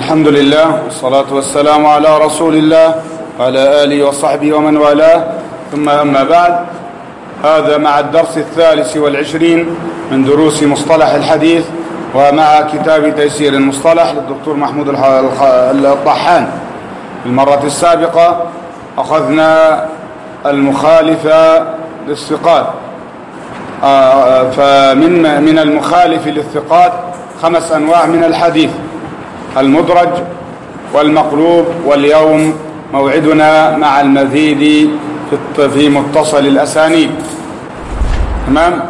الحمد لله والصلاة والسلام على رسول الله وعلى آله وصحبه ومن والاه ثم أما بعد هذا مع الدرس الثالث والعشرين من دروس مصطلح الحديث ومع كتاب تيسير المصطلح للدكتور محمود الطحان في المرة السابقة أخذنا المخالف للثقات فمن من المخالف للثقات خمس أنواع من الحديث المدرج والمقلوب واليوم موعدنا مع المزيد في متصل الأسانيد تمام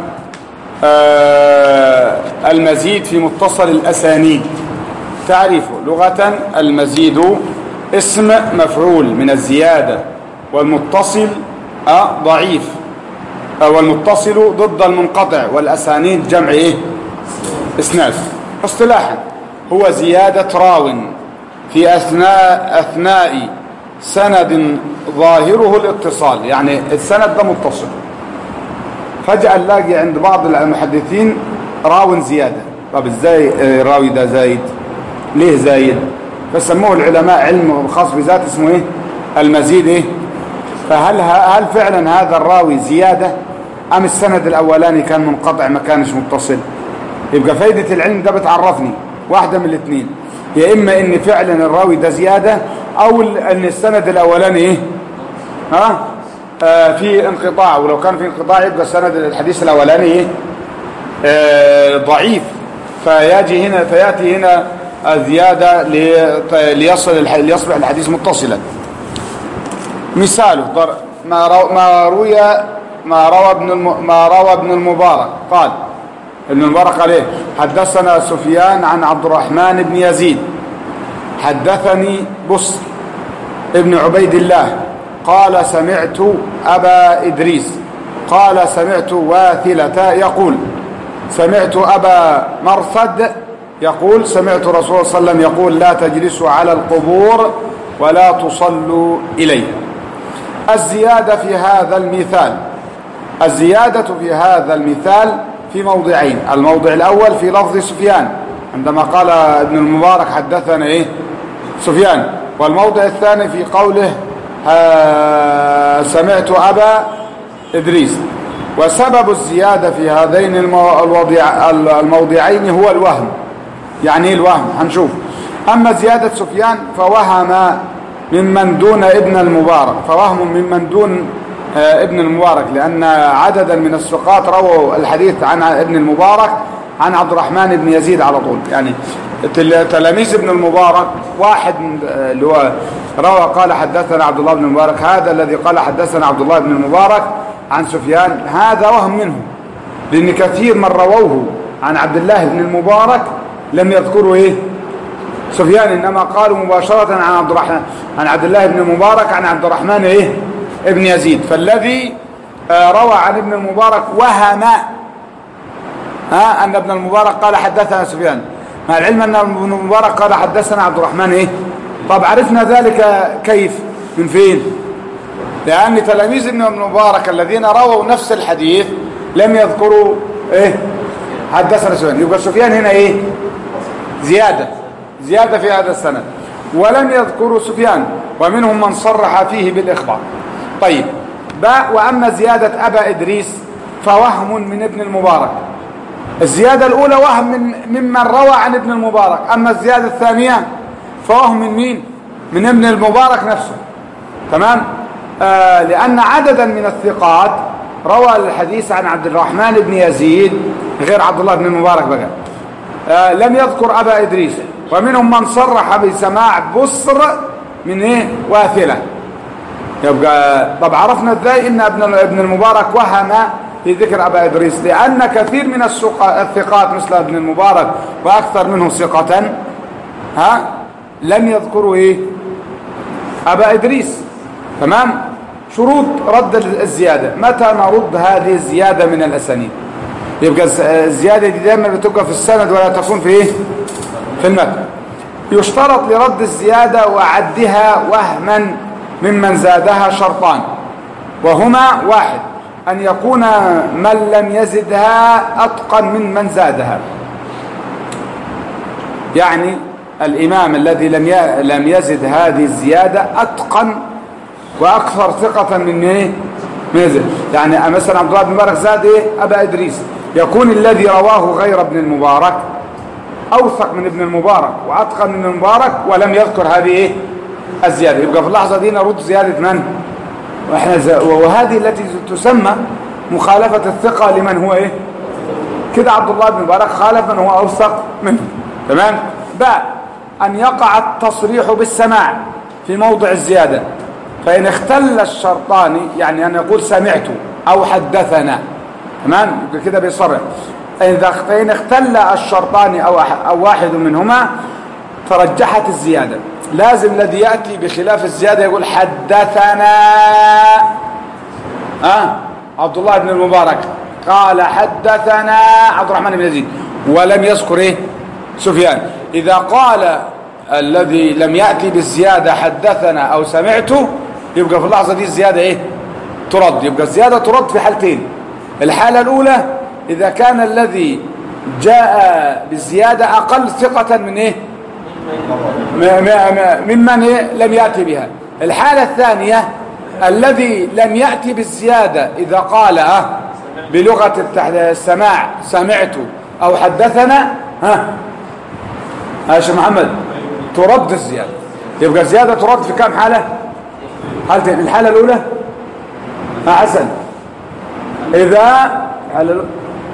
آه المزيد في متصل الأسانيد تعريفه لغة المزيد اسم مفعول من الزيادة والمتصل آه ضعيف آه والمتصل ضد المنقطع والأسانيد جمع إيه اسناد اصطلاحا هو زيادة راو في أثناء, أثناء سند ظاهره الاتصال يعني السند ده متصل فجأة نلاقي عند بعض المحدثين راو زيادة طب ازاي الراوي ده زايد ليه زايد فسموه العلماء علم خاص بذات اسمه ايه المزيد ايه فهل هل فعلا هذا الراوي زيادة ام السند الاولاني كان منقطع ما كانش متصل يبقى فايدة العلم ده بتعرفني واحدة من الاثنين يا اما ان فعلا الراوي ده زيادة او ان السند الاولاني ايه ها آه في انقطاع ولو كان في انقطاع يبقى السند الحديث الاولاني ايه آه ضعيف فيجي هنا فياتي هنا الزياده ليصل ليصبح الحديث متصلا مثاله ما رو ما روي ما روى ابن الم ما روى ابن المبارك قال ابن المبارك قال ايه حدثنا سفيان عن عبد الرحمن بن يزيد حدثني بصر ابن عبيد الله قال سمعت أبا إدريس قال سمعت واثلة يقول سمعت أبا مرثد يقول سمعت رسول الله صلى الله عليه وسلم يقول لا تجلسوا على القبور ولا تصلوا إليها الزيادة في هذا المثال الزيادة في هذا المثال في موضعين الموضع الأول في لفظ سفيان عندما قال ابن المبارك حدثنا إيه سفيان والموضع الثاني في قوله سمعت أبا إدريس وسبب الزيادة في هذين الموضع الموضعين هو الوهم يعني ايه الوهم هنشوف أما زيادة سفيان فوهم ممن دون ابن المبارك فوهم ممن دون ابن المبارك لأن عددا من الثقات رووا الحديث عن ابن المبارك عن عبد الرحمن بن يزيد على طول يعني تلاميذ ابن المبارك واحد اللي هو روى قال حدثنا عبد الله بن المبارك هذا الذي قال حدثنا عبد الله بن المبارك عن سفيان هذا وهم منه لأن كثير من رووه عن عبد الله بن المبارك لم يذكروا ايه سفيان انما قالوا مباشرة عن عبد الرحمن عن عبد الله بن المبارك عن عبد الرحمن ايه ابن يزيد فالذي روى عن ابن المبارك وهم ها ان ابن المبارك قال حدثنا سفيان مع العلم ان ابن المبارك قال حدثنا عبد الرحمن ايه طب عرفنا ذلك كيف من فين لان تلاميذ ابن المبارك الذين رووا نفس الحديث لم يذكروا ايه حدثنا سفيان يبقى سفيان هنا ايه زيادة زيادة في هذا السند ولم يذكروا سفيان ومنهم من صرح فيه بالإخبار طيب باء وأما زيادة أبا إدريس فوهم من ابن المبارك الزيادة الأولى وهم من ممن روى عن ابن المبارك أما الزيادة الثانية فوهم من مين من ابن المبارك نفسه تمام آه لأن عددا من الثقات روى الحديث عن عبد الرحمن بن يزيد غير عبد الله بن المبارك بقى آه لم يذكر أبا إدريس ومنهم من صرح بسماع بصر من إيه واثلة يبقى طب عرفنا ازاي ان ابن ابن المبارك وهم في ذكر أبا إدريس لأن كثير من الثقات مثل ابن المبارك وأكثر منهم ثقة ها لم يذكروا إيه أبا إدريس تمام شروط رد الزيادة متى نرد هذه الزيادة من الأسانيد يبقى الزيادة دي دائما بتبقى في السند ولا تكون في إيه في المتن يشترط لرد الزيادة وعدها وهما ممن زادها شرطان وهما واحد أن يكون من لم يزدها أتقن من من زادها يعني الإمام الذي لم لم يزد هذه الزيادة أتقن وأكثر ثقة من إيه؟ من يعني مثلا عبد الله بن مبارك زاد إيه؟ أبا إدريس يكون الذي رواه غير ابن المبارك أوثق من ابن المبارك وأتقن من المبارك ولم يذكر هذه إيه؟ الزيادة يبقى في اللحظة دي نرد زيادة من؟ وإحنا وهذه التي تسمى مخالفة الثقة لمن هو إيه؟ كده عبد الله بن مبارك خالف من هو أوثق منه تمام؟ باء أن يقع التصريح بالسماع في موضع الزيادة فإن اختل الشرطان يعني أن يقول سمعت أو حدثنا تمام كده بيصرح فإن اختل الشرطان أو, أو واحد منهما ترجحت الزيادة لازم الذي يأتي بخلاف الزيادة يقول حدثنا أه؟ عبد الله بن المبارك قال حدثنا عبد الرحمن بن يزيد ولم يذكر إيه سفيان إذا قال الذي لم يأتي بالزيادة حدثنا أو سمعته يبقى في اللحظة دي الزيادة إيه ترد يبقى الزيادة ترد في حالتين الحالة الأولى إذا كان الذي جاء بالزيادة أقل ثقة من إيه ممن إيه؟ لم يأتي بها الحالة الثانية الذي لم يأتي بالزيادة إذا قال أه بلغة السماع سمعت أو حدثنا ها يا شيخ محمد ترد الزيادة يبقى الزيادة ترد في كم حالة حالتين الحالة الأولى ها حسن إذا الحالة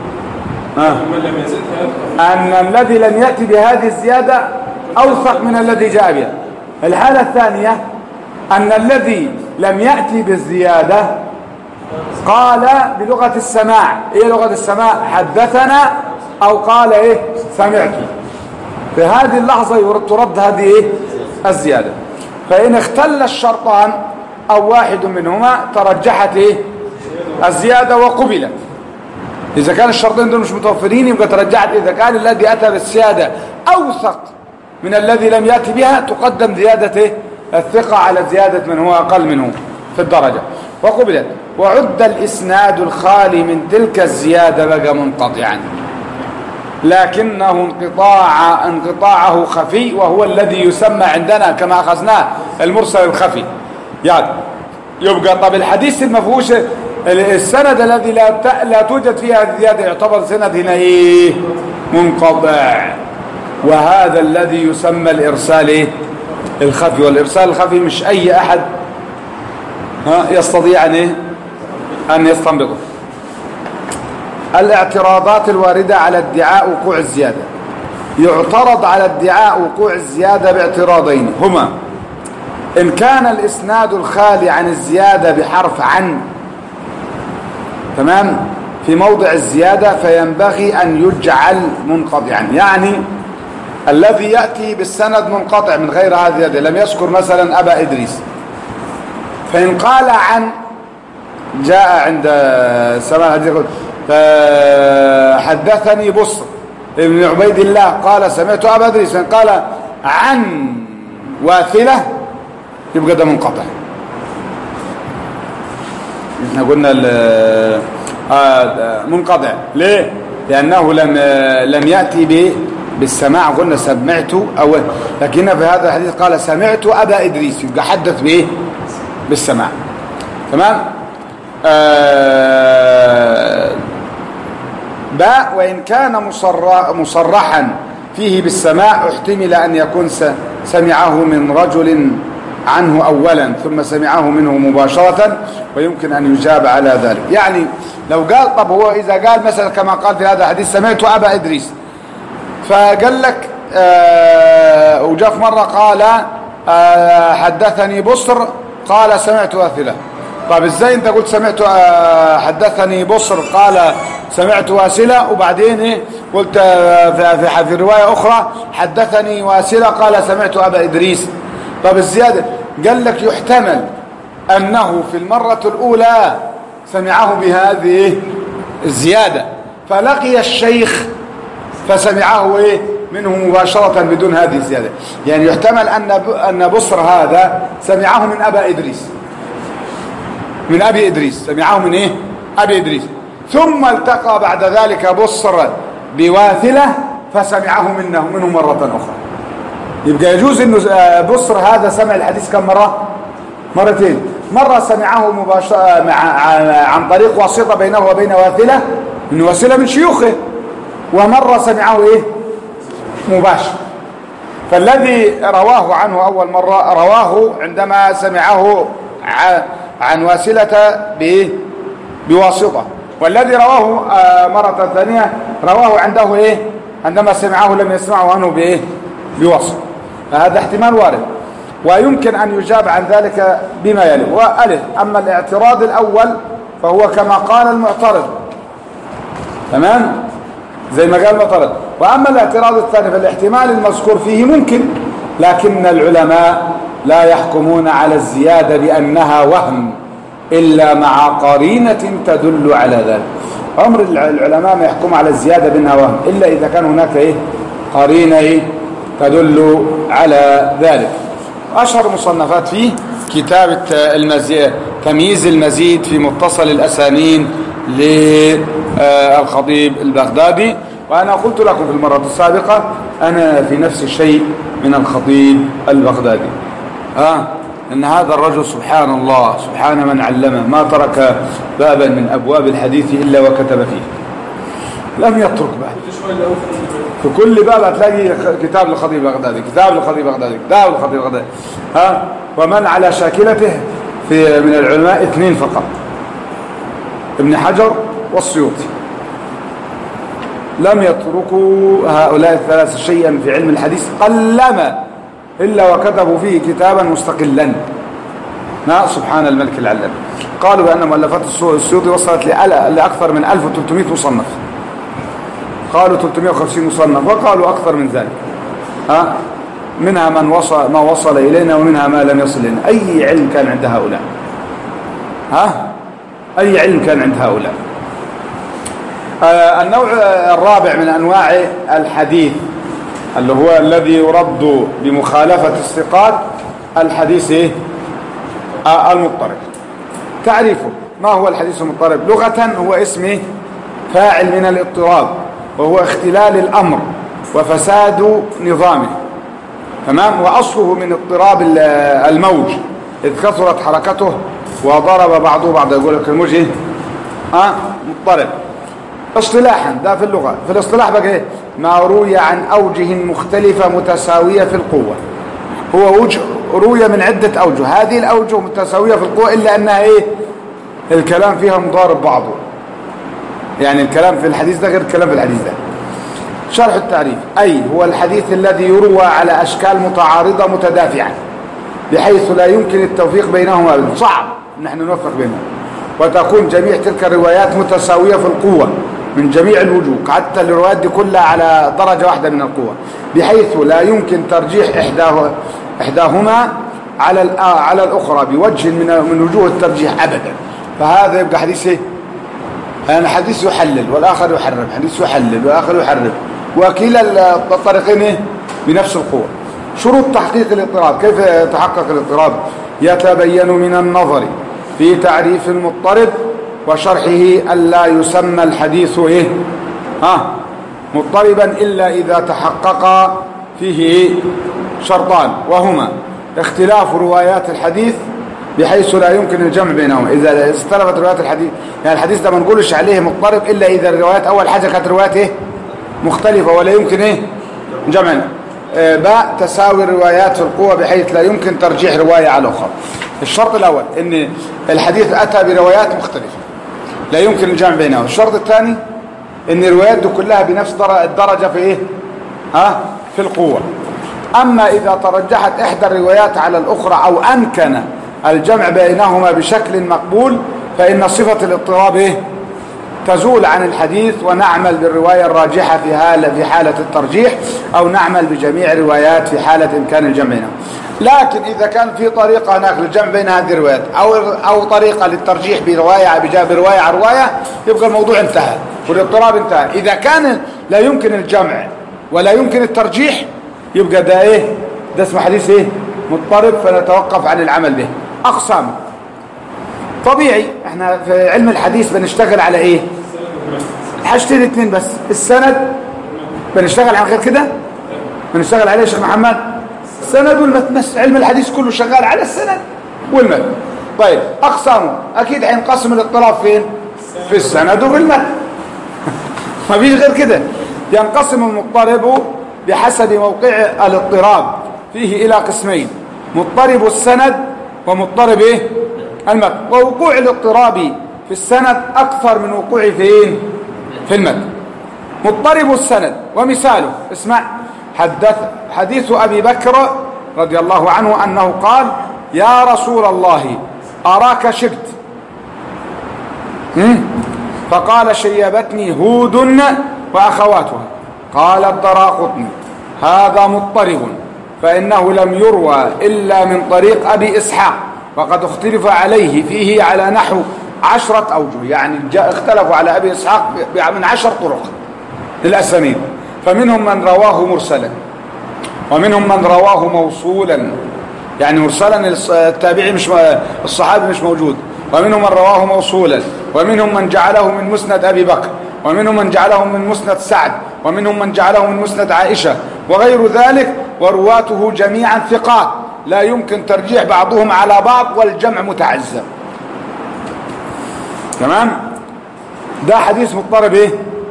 أن الذي لم يأتي بهذه الزيادة أوثق من الذي جاء بها الحالة الثانية أن الذي لم يأتي بالزيادة قال بلغة السماع إيه لغة السماع حدثنا أو قال إيه سمعت في هذه اللحظة ترد هذه إيه الزيادة فإن اختل الشرطان أو واحد منهما ترجحت إيه الزيادة وقبلت إذا كان الشرطين دول مش متوفرين يبقى ترجعت إذا كان الذي أتى بالسيادة أوثق من الذي لم يأتي بها تقدم زيادة إيه؟ الثقة على زيادة من هو أقل منه في الدرجة وقبلت وعد الإسناد الخالي من تلك الزيادة بقى منقطعا لكنه انقطاع انقطاعه خفي وهو الذي يسمى عندنا كما أخذناه المرسل الخفي يعني يبقى طب الحديث المفهوش السند الذي لا لا توجد فيها زياده يعتبر سند هنا ايه منقطع وهذا الذي يسمى الارسال ايه الخفي والارسال الخفي مش اي احد ها يستطيع ان ايه ان يستنبطه الاعتراضات الوارده على ادعاء وقوع الزياده يعترض على ادعاء وقوع الزياده باعتراضين هما ان كان الاسناد الخالي عن الزياده بحرف عن تمام في موضع الزيادة فينبغي أن يجعل منقطعا يعني الذي يأتي بالسند منقطع من غير هذه الزيادة لم يذكر مثلا أبا إدريس فإن قال عن جاء عند سماع هذه فحدثني بصر ابن عبيد الله قال سمعت أبا إدريس فإن قال عن واثلة يبقى ده منقطع احنا قلنا آه منقطع ليه لانه لم لم ياتي ب بالسماع قلنا سمعت او لكن في هذا الحديث قال سمعت ابا ادريس يبقى حدث بايه بالسماع تمام آه باء وان كان مصرح مصرحا فيه بالسماع احتمل ان يكون سمعه من رجل عنه أولا ثم سمعه منه مباشرة ويمكن أن يجاب على ذلك يعني لو قال طب هو إذا قال مثلا كما قال في هذا الحديث سمعت أبا إدريس فقال لك آه وجاء في مرة قال آه حدثني بصر قال سمعت واثلة طب ازاي انت قلت سمعت آه حدثني بصر قال سمعت واسلة وبعدين ايه قلت في, في رواية اخرى حدثني واسلة قال سمعت ابا ادريس طب الزيادة قال لك يحتمل أنه في المرة الأولى سمعه بهذه الزيادة فلقي الشيخ فسمعه إيه منه مباشرة بدون هذه الزيادة يعني يحتمل أن أن بصر هذا سمعه من أبا إدريس من أبي إدريس سمعه من إيه أبي إدريس ثم التقى بعد ذلك بصر بواثلة فسمعه منه منه مرة أخرى يبقى يجوز انه آه، بصر هذا سمع الحديث كم مرة مرتين مرة سمعه مباشرة مع عن طريق واسطة بينه وبين واثلة من واسلة من شيوخه ومرة سمعه ايه مباشر فالذي رواه عنه أول مرة رواه عندما سمعه عن واسلة بواسطة والذي رواه آه، مرة ثانية رواه عنده ايه عندما سمعه لم يسمعه عنه بايه بواسطة فهذا احتمال وارد ويمكن أن يجاب عن ذلك بما يلي وألف أما الاعتراض الأول فهو كما قال المعترض تمام زي ما قال المعترض وأما الاعتراض الثاني فالاحتمال المذكور فيه ممكن لكن العلماء لا يحكمون على الزيادة بأنها وهم إلا مع قرينة تدل على ذلك عمر العلماء ما يحكم على الزيادة بأنها وهم إلا إذا كان هناك إيه قرينة إيه تدل على ذلك أشهر مصنفات فيه كتابة المزيد تمييز المزيد في متصل الأسانين للخطيب البغدادي وأنا قلت لكم في المرة السابقة أنا في نفس الشيء من الخطيب البغدادي ها أن هذا الرجل سبحان الله سبحان من علمه ما ترك بابا من أبواب الحديث إلا وكتب فيه لم يترك باب في كل باب هتلاقي كتاب للخطيب البغدادي كتاب للخطيب البغدادي كتاب للخطيب البغدادي ها ومن على شاكلته في من العلماء اثنين فقط ابن حجر والسيوطي لم يتركوا هؤلاء الثلاثة شيئا في علم الحديث قلما إلا وكتبوا فيه كتابا مستقلا ما سبحان الملك العلام قالوا بأن مؤلفات السيوطي وصلت لأكثر من 1300 مصنف قالوا 350 مصنف وقالوا أكثر من ذلك ها منها من وصل ما وصل إلينا ومنها ما لم يصل إلينا أي علم كان عند هؤلاء ها أي علم كان عند هؤلاء آه النوع الرابع من أنواع الحديث اللي هو الذي يرد بمخالفة الثقات الحديث إيه؟ آه المضطرب تعريفه ما هو الحديث المضطرب لغة هو اسمه فاعل من الاضطراب وهو اختلال الأمر وفساد نظامه تمام وأصله من اضطراب الموج إذ كثرت حركته وضرب بعضه بعض يقول لك الموج إيه؟ آه مضطرب اصطلاحا ده في اللغة في الاصطلاح بقى ايه ما روي عن أوجه مختلفة متساوية في القوة هو وجه روي من عدة أوجه هذه الأوجه متساوية في القوة إلا أنها إيه الكلام فيها مضارب بعضه يعني الكلام في الحديث ده غير الكلام في الحديث ده شرح التعريف أي هو الحديث الذي يروى على أشكال متعارضة متدافعة بحيث لا يمكن التوفيق بينهما صعب نحن نوفق بينهم وتكون جميع تلك الروايات متساوية في القوة من جميع الوجوه حتى الروايات دي كلها على درجة واحدة من القوة بحيث لا يمكن ترجيح إحداه إحداهما على على الأخرى بوجه من من وجوه الترجيح أبدا فهذا يبقى حديث ايه يعني حديث يحلل والآخر يحرم حديث يحلل والآخر يحرم وكلا الطريقين ايه بنفس القوة شروط تحقيق الاضطراب كيف يتحقق الاضطراب يتبين من النظر في تعريف المضطرب وشرحه ألا يسمى الحديث إيه ها مضطربا إلا إذا تحقق فيه شرطان وهما اختلاف روايات الحديث بحيث لا يمكن الجمع بينهما إذا اختلفت روايات الحديث يعني الحديث ده ما نقولش عليه مضطرب إلا إذا الروايات أول حاجة كانت روايات إيه مختلفة ولا يمكن إيه جمع آه، باء تساوي الروايات في القوة بحيث لا يمكن ترجيح رواية على أخرى الشرط الأول إن الحديث أتى بروايات مختلفة لا يمكن الجمع بينها الشرط الثاني ان الروايات دي كلها بنفس الدرجة في ايه ها في القوة اما اذا ترجحت احدى الروايات على الاخرى او امكن الجمع بينهما بشكل مقبول فان صفة الاضطراب ايه تزول عن الحديث ونعمل بالرواية الراجحة في حالة, في حالة الترجيح أو نعمل بجميع الروايات في حالة إمكان الجمع بينهم لكن إذا كان في طريقة هناك للجمع بين هذه الروايات أو أو طريقة للترجيح برواية برواية عن رواية يبقى الموضوع انتهى والاضطراب انتهى إذا كان لا يمكن الجمع ولا يمكن الترجيح يبقى ده إيه ده اسمه حديث إيه مضطرب فنتوقف عن العمل به أقسام طبيعي احنا في علم الحديث بنشتغل على ايه حاجتين اتنين بس السند بنشتغل على غير كده بنشتغل عليه يا شيخ محمد السند والمتن بس علم الحديث كله شغال على السند والمتن طيب اقسامه اكيد حينقسم الاضطراب فين في السند وفي المتن ما فيش غير كده ينقسم المضطرب بحسب موقع الاضطراب فيه الى قسمين مضطرب السند ومضطرب ايه المتن ووقوع الاضطراب في السند اكثر من وقوعه فين في المتن مضطرب السند ومثاله اسمع حدث حديث ابي بكر رضي الله عنه انه قال يا رسول الله اراك شبت مم. فقال شيبتني هود واخواتها قال الدراقطني هذا مضطرب فانه لم يروى الا من طريق ابي اسحاق وقد اختلف عليه فيه على نحو عشرة اوجه يعني جاء اختلفوا على ابي اسحاق من عشر طرق للاسانيد فمنهم من رواه مرسلا ومنهم من رواه موصولا يعني مرسلا التابعي مش الصحابي مش موجود ومنهم من رواه موصولا ومنهم من جعله من مسند ابي بكر ومنهم من جعله من مسند سعد ومنهم من جعله من مسند عائشه وغير ذلك ورواته جميعا ثقات لا يمكن ترجيح بعضهم على بعض والجمع متعزم تمام ده حديث مضطرب ايه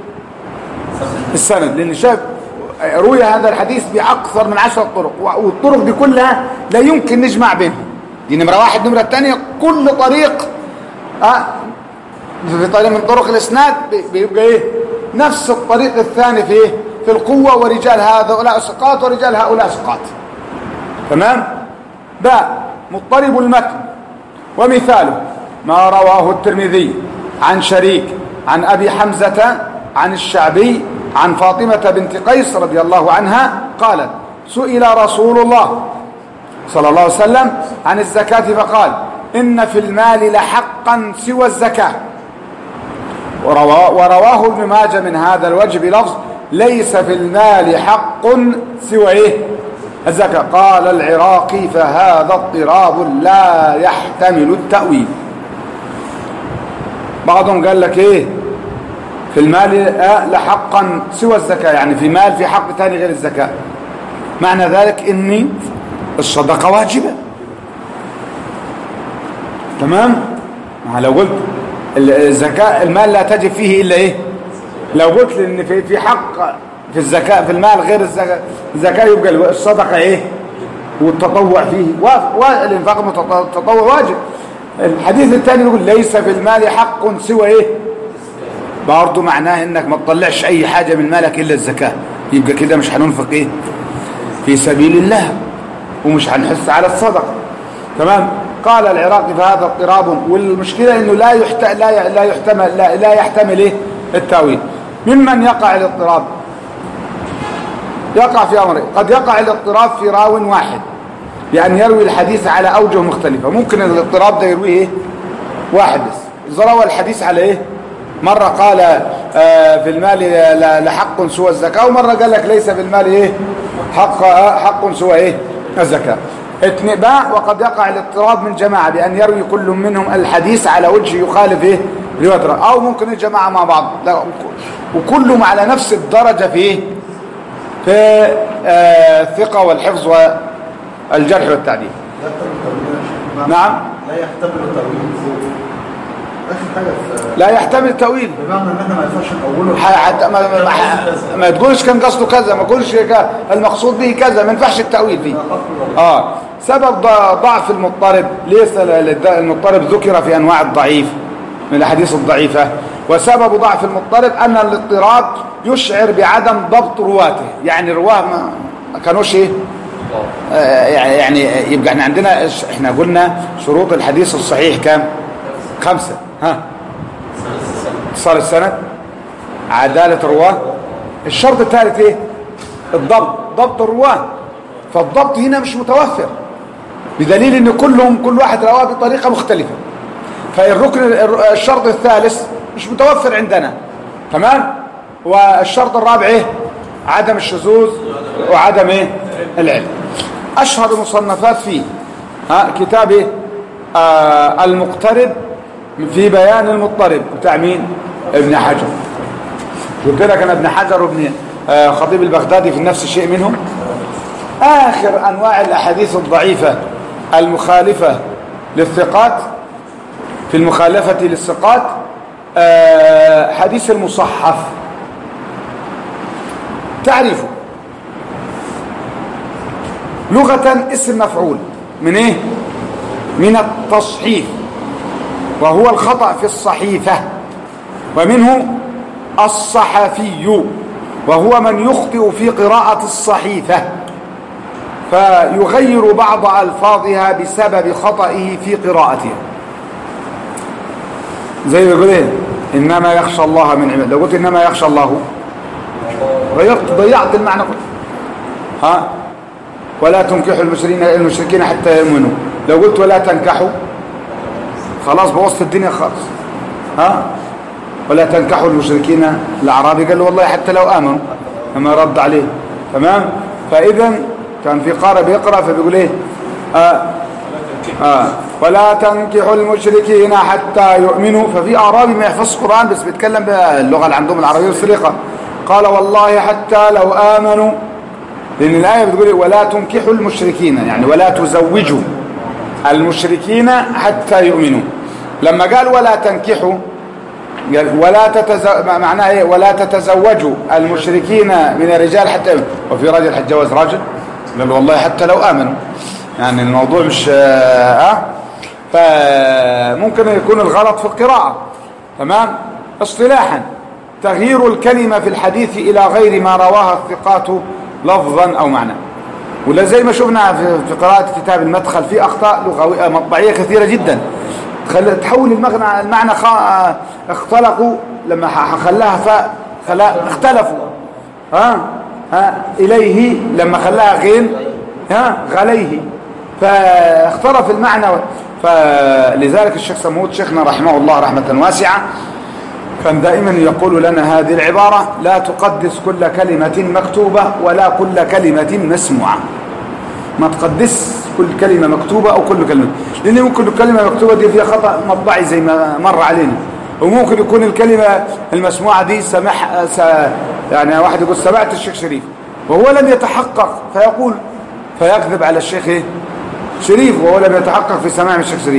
السند لان شاف روي هذا الحديث بأكثر من عشرة طرق والطرق دي كلها لا يمكن نجمع بينهم دي نمرة واحد نمرة الثانية كل طريق أه في طريق من طرق الإسناد بيبقى إيه نفس الطريق الثاني في إيه في القوة ورجال هؤلاء ثقات ورجال هؤلاء ثقات تمام ده مضطرب المتن ومثاله ما رواه الترمذي عن شريك عن أبي حمزة عن الشعبي عن فاطمة بنت قيس رضي الله عنها قالت سئل رسول الله صلى الله عليه وسلم عن الزكاة فقال إن في المال لحقا سوى الزكاة ورواه ابن ماجه من هذا الوجه بلفظ ليس في المال حق سوى إيه الزكاة قال العراقي فهذا اضطراب لا يحتمل التأويل بعضهم قال لك ايه في المال لحقا سوى الزكاة يعني في مال في حق تاني غير الزكاة معنى ذلك اني الصدقة واجبة تمام لو قلت الزكاة المال لا تجب فيه الا ايه لو قلت ان في في حق في الزكاة في المال غير الزكاة الزكاة يبقى الصدقة ايه والتطوع فيه والانفاق التطوع واجب الحديث الثاني يقول ليس في المال حق سوى ايه برضه معناه انك ما تطلعش اي حاجة من مالك الا الزكاة يبقى كده مش هننفق ايه في سبيل الله ومش هنحس على الصدقة تمام قال العراقي فهذا اضطراب والمشكلة انه لا يحت... لا لا يحتمل لا, لا يحتمل ايه التاويل ممن يقع الاضطراب يقع في امرين قد يقع الاضطراب في راو واحد بأن يروي الحديث على أوجه مختلفة ممكن الاضطراب ده يرويه إيه؟ واحد بس روى الحديث على إيه مرة قال آه في المال لحق سوى الزكاة ومرة قال لك ليس في المال إيه حق, حق سوى إيه الزكاة اثنين باع وقد يقع الاضطراب من جماعة بأن يروي كل منهم الحديث على وجه يخالف إيه رواية أو ممكن الجماعة مع بعض لا وكلهم على نفس الدرجة في إيه في آه الثقة والحفظ الجرح والتعديل نعم لا يحتمل التأويل آخر حاجة في لا يحتمل التأويل بمعنى ان احنا ما ينفعش نقوله حتى ما, ما, ما تقولش كان قصده كذا ما تقولش ك- المقصود به كذا ما ينفعش التأويل فيه اه سبب ض- ضعف المضطرب ليس للد- المضطرب ذكر في انواع الضعيف من الاحاديث الضعيفة وسبب ضعف المضطرب ان الاضطراب يشعر بعدم ضبط رواته يعني رواه ما ما كانوش ايه آه، يعني يعني يبقى احنا عندنا احنا قلنا شروط الحديث الصحيح كام خمسة ها اتصال السند عدالة الرواه الشرط الثالث ايه الضبط ضبط الرواه فالضبط هنا مش متوفر بدليل ان كلهم كل واحد رواه بطريقة مختلفة فالركن الر- الشرط الثالث مش متوفر عندنا تمام والشرط الرابع ايه عدم الشذوذ وعدم ايه العلم اشهر المصنفات فيه ها كتاب ايه آه المقترب في بيان المضطرب بتاع مين ابن حجر قلت لك انا ابن حجر وابن آه خطيب البغدادي في نفس الشيء منهم آخر أنواع الأحاديث الضعيفة المخالفة للثقات في المخالفة للثقات آه، حديث المصحف تعرفه لغة اسم مفعول من ايه من التصحيف وهو الخطأ في الصحيفة ومنه الصحفي وهو من يخطئ في قراءة الصحيفة فيغير بعض ألفاظها بسبب خطئه في قراءتها زي ما يقول ايه انما يخشى الله من عباده لو قلت انما يخشى الله غيرت ضيعت المعنى كله ها ولا تنكحوا المشركين المشركين حتى يؤمنوا لو قلت ولا تنكحوا خلاص بوظت الدنيا خالص ها ولا تنكحوا المشركين الاعرابي قال له والله حتى لو امنوا لما رد عليه تمام فاذا كان في قارئ بيقرا فبيقول ايه آه آه ولا تنكحوا المشركين حتى يؤمنوا ففي اعرابي ما يحفظش قران بس بيتكلم باللغه اللي عندهم العربيه السليقه قال والله حتى لو امنوا لان الايه بتقول إيه؟ ولا تنكحوا المشركين يعني ولا تزوجوا المشركين حتى يؤمنوا لما قال ولا تنكحوا قال ولا تتزو... معناه ايه ولا تتزوجوا المشركين من الرجال حتى يؤمنوا وفي راجل هتجوز راجل قال والله حتى لو امنوا يعني الموضوع مش اه فممكن يكون الغلط في القراءة تمام اصطلاحا تغيير الكلمة في الحديث إلى غير ما رواها الثقات لفظا أو معنى ولا زي ما شفنا في في قراءة كتاب المدخل في أخطاء لغوية مطبعية كثيرة جدا خل- تحول المغنى المعنى خ... اختلقوا لما ح- خلاها فاء خلا... اختلفوا ها ها إليه لما خلاها غين ها غليه فاختلف المعنى فلذلك الشيخ سمود شيخنا رحمه الله رحمة واسعة كان دائما يقول لنا هذه العبارة لا تقدس كل كلمة مكتوبة ولا كل كلمة مسموعة ما تقدس كل كلمة مكتوبة أو كل كلمة لأن ممكن الكلمة المكتوبة دي فيها خطأ مطبعي زي ما مر علينا وممكن يكون الكلمة المسموعة دي سمح س... يعني واحد يقول سمعت الشيخ شريف وهو لم يتحقق فيقول فيكذب على الشيخ إيه؟ شريف وهو لم يتحقق في سماع من الشيخ شريف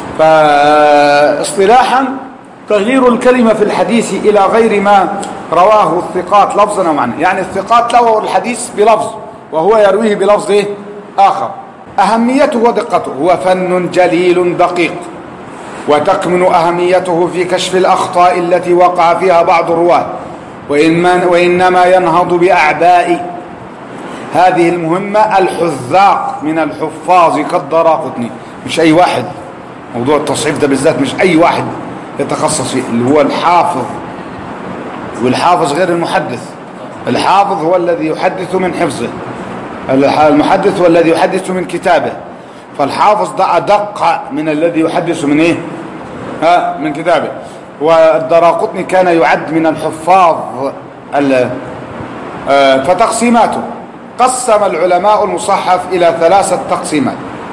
فاصطلاحا تغيير الكلمة في الحديث إلى غير ما رواه الثقات لفظا ومعنى يعني الثقات رووا الحديث بلفظ وهو يرويه بلفظ إيه؟ آخر أهميته ودقته هو فن جليل دقيق وتكمن أهميته في كشف الأخطاء التي وقع فيها بعض الرواة وإنما, وإنما ينهض بأعباء هذه المهمة الحذاق من الحفاظ كالدراقطني مش أي واحد موضوع التصحيف ده بالذات مش أي واحد يتخصص فيه اللي هو الحافظ والحافظ غير المحدث الحافظ هو الذي يحدث من حفظه المحدث هو الذي يحدث من كتابه فالحافظ ده أدق من الذي يحدث من إيه ها من كتابه والدراقطني كان يعد من الحفاظ ال- آه، فتقسيماته قسم العلماء المصحف إلى ثلاثة تقسيمات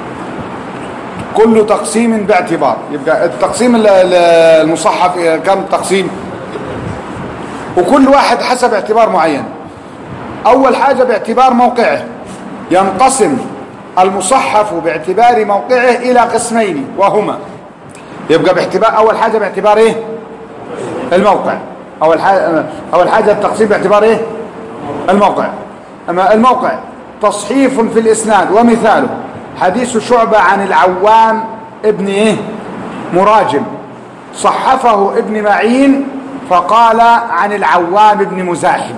كل تقسيم باعتبار يبقى التقسيم ال- ال- المصحف كم تقسيم وكل واحد حسب اعتبار معين أول حاجة باعتبار موقعه ينقسم المصحف باعتبار موقعه إلى قسمين وهما يبقى باعتبار أول حاجة باعتبار إيه الموقع أول حاجة أول حاجة التقسيم باعتبار إيه الموقع أما الموقع تصحيف في الإسناد ومثاله حديث شعبة عن العوام ابن إيه مراجم صحفه ابن معين فقال عن العوام ابن مزاحم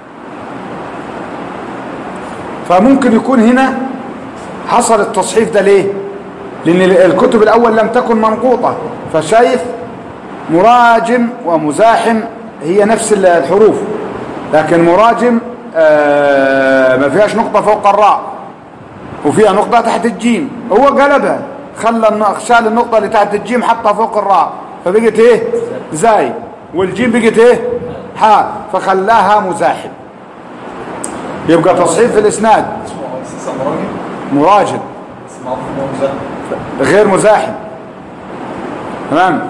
فممكن يكون هنا حصل التصحيف ده ليه لأن الكتب الأول لم تكن منقوطة فشايف مراجم ومزاحم هي نفس الحروف لكن مراجم آه ما فيهاش نقطة فوق الراء وفيها نقطة تحت الجيم هو قلبها خلى الن- شال النقطة اللي تحت الجيم حطها فوق الراء فبقت ايه زاي والجيم بقت ايه حاء فخلاها مزاحم يبقى تصحيف في الاسناد اسمه اساسا مراجع مراجم بس معروف ان هو مزاح غير مزاحم تمام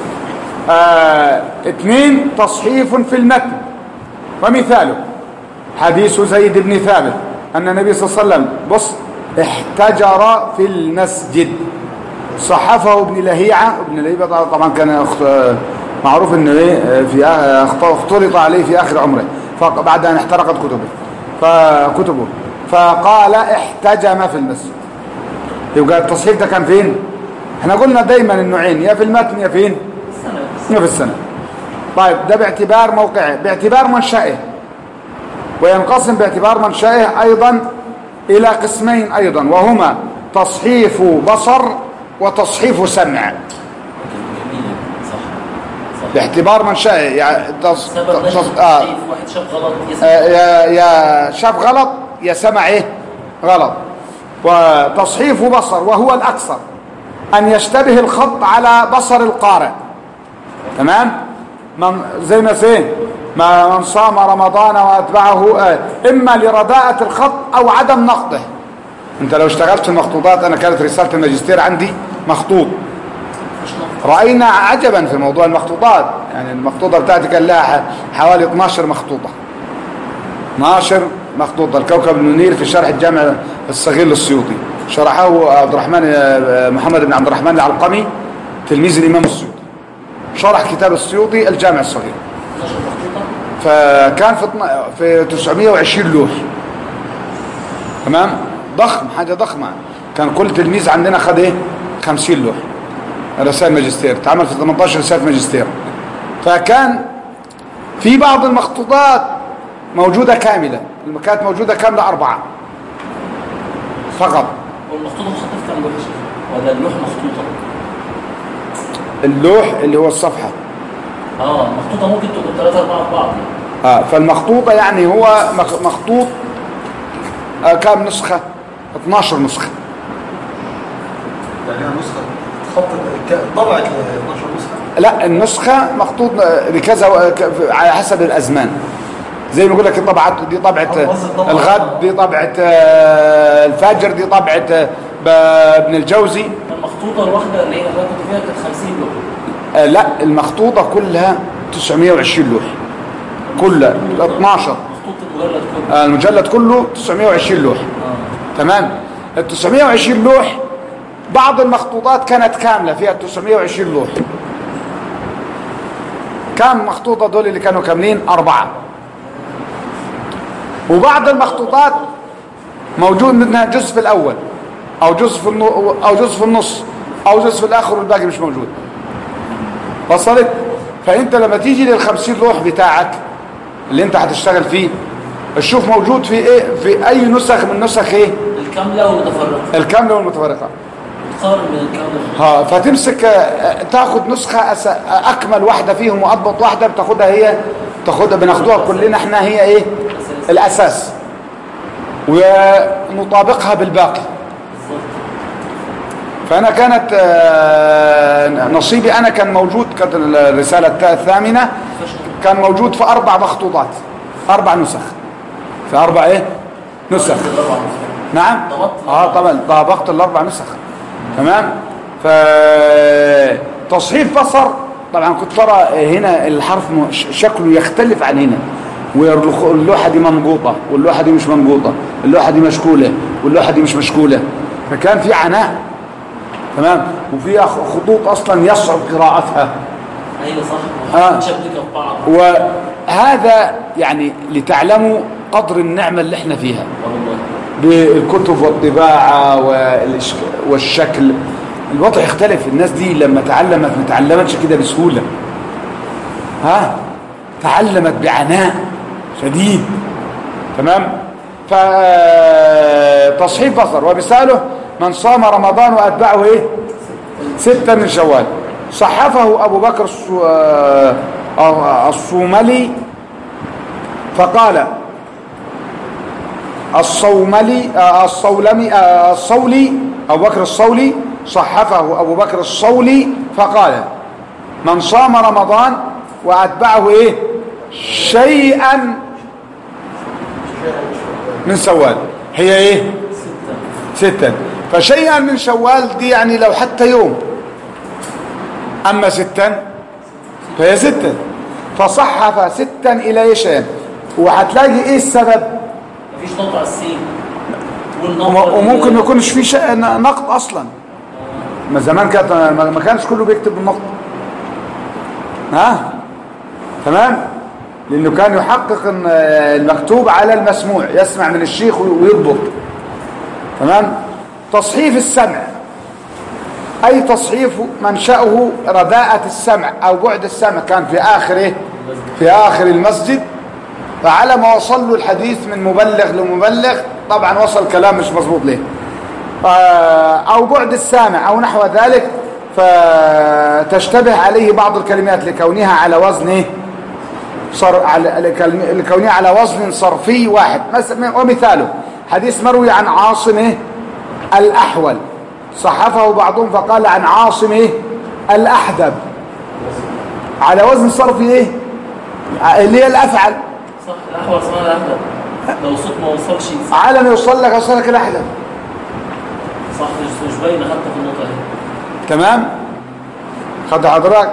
آه اثنين تصحيف في المتن ومثاله حديث زيد بن ثابت أن النبي صلى الله عليه وسلم بص احتجر في المسجد صحفه ابن لهيعة ابن لهيعة طبعا كان اخت- معروف انه ايه في اخت- اختلط عليه في اخر عمره فبعد ان احترقت كتبه فكتبه فقال احتجم في المسجد يبقى التصحيف ده كان فين احنا قلنا دايما النوعين يا في المتن يا فين يا في السنة طيب ده باعتبار موقعه باعتبار منشأه وينقسم باعتبار منشأه أيضا إلى قسمين أيضا وهما تصحيف بصر وتصحيف سمع جميلة صح صح باعتبار منشأه يعني تص... سبب نشر تص... آه. التصحيف واحد شاف غلط يسمع آه، يا يا شاف غلط يا سمع ايه غلط وتصحيف بصر وهو الأكثر أن يشتبه الخط على بصر القارئ تمام من زي ما سين ما من صام رمضان واتبعه آه، اما لرداءة الخط او عدم نقده انت لو اشتغلت في المخطوطات انا كانت رسالة الماجستير عندي مخطوط مش نقطة رأينا عجبا في موضوع المخطوطات يعني المخطوطة بتاعتي كان لها ح- حوالي 12 مخطوطة 12 مخطوطة الكوكب المنير في شرح الجامع الصغير للسيوطي شرحه عبد الرحمن آه، محمد بن عبد الرحمن العلقمي تلميذ الإمام السيوطي شرح كتاب السيوطي الجامع الصغير 12 مخطوطة فكان في اتنا- في 920 لوح تمام ضخم حاجة ضخمة كان كل تلميذ عندنا خد ايه 50 لوح رسائل ماجستير اتعمل في 18 رسالة ماجستير فكان في بعض المخطوطات موجودة كاملة كانت موجودة كاملة أربعة فقط والمخطوطة مخطوطة كام لوح يا شيخ؟ ولا اللوح مخطوطة اللوح اللي هو الصفحة اه مخطوطة ممكن تكون ثلاثة أربعة في بعض آه فالمخطوطة يعني هو مخ- مخطوط آه كام نسخة 12 نسخة يعني هي نسخة خط ك- طبعت ل 12 نسخة لا النسخة مخطوط بكذا و- ك- على حسب الأزمان زي ما يقول لك طبعت دي طبعة قصد طبعة. الغد دي طبعة آه، الفجر دي طبعة آه، ب- ابن الجوزي المخطوطة الواحدة اللي هي اللي أنا كنت فيها كانت 50 لوح آه، لا المخطوطة كلها 920 لوح كلها 12 مخطوطة المجلد كله آه، المجلد كله 920 لوح اه تمام ال 920 لوح بعض المخطوطات كانت كاملة فيها 920 لوح كم مخطوطة دول اللي كانوا كاملين أربعة وبعض المخطوطات موجود منها جزء في الأول أو جزء في النو أو جزء في النص أو جزء في الآخر والباقي مش موجود وصلت فأنت لما تيجي للخمسين لوح بتاعك اللي أنت هتشتغل فيه تشوف موجود في إيه في أي نسخ من نسخ إيه الكاملة والمتفرقة الكاملة والمتفرقة تقارن بين الكاملة ها فتمسك آه، تاخد نسخة أس... أكمل واحدة فيهم وأضبط واحدة بتاخدها هي تاخدها بناخدوها كلنا احنا هي ايه والأساس. الأساس ونطابقها بالباقي بالظبط فأنا كانت آه، نصيبي أنا كان موجود كانت الرسالة التا- الثامنة فشل كان موجود في أربع مخطوطات أربع نسخ في أربع إيه نسخ الأربع نسخ. نعم ضبطت اه طبعا طابقت الاربع نسخ تمام ف تصحيف بصر طبعا كنت ترى هنا الحرف م- ش- شكله يختلف عن هنا واللوحه دي منقوطه واللوحه دي مش منقوطه اللوحه دي مشكوله واللوحه دي مش مشكوله فكان في عناء تمام وفي أخ- خطوط اصلا يصعب قراءتها ايوه صح آه. متشابكة في بعض وهذا يعني لتعلموا قدر النعمه اللي احنا فيها والله بالكتب والطباعة والإشك- والشكل الوضع يختلف الناس دي لما تعلمت ما تعلمتش كده بسهولة ها تعلمت بعناء شديد تمام فتصحيف بصر ومثاله من صام رمضان وأتبعه ايه ستة من شوال صحفه أبو بكر الصو- آه، الصوملي فقال الصوملي آه، الصولمي آه، الصولي أبو بكر الصولي صحفه أبو بكر الصولي فقال من صام رمضان وأتبعه إيه شيئا من سوال هي إيه ستة ستا فشيئا من شوال دي يعني لو حتى يوم أما ستا فهي ستا فصحف ستا إلى إيش وهتلاقي ايه السبب مفيش نقطة على السين وم- والنقطة وممكن ما يكونش في شيء نقد اصلا ما زمان كانت ما ما كانش كله بيكتب بالنقد ها تمام لانه كان يحقق ان المكتوب على المسموع يسمع من الشيخ ويضبط تمام تصحيف السمع اي تصحيف منشأه رداءة السمع او بعد السمع كان في اخره في اخر المسجد فعلى ما وصل له الحديث من مبلغ لمبلغ طبعا وصل كلام مش مظبوط ليه او بعد السامع او نحو ذلك فتشتبه عليه بعض الكلمات لكونها على وزن ايه صر على لكلم- لكونها على وزن صرفي واحد مثلا ومثاله حديث مروي عن عاصم إيه؟ الاحول صحفه بعضهم فقال عن عاصم إيه؟ الاحدب على وزن صرفي ايه اللي هي الافعل صح الأحول صنع الأحلى لو صوت ما وصلش على ما يوصل لك يوصل لك الاحدب صح مش مش باينة حتى في النقطة دي تمام خد حضرتك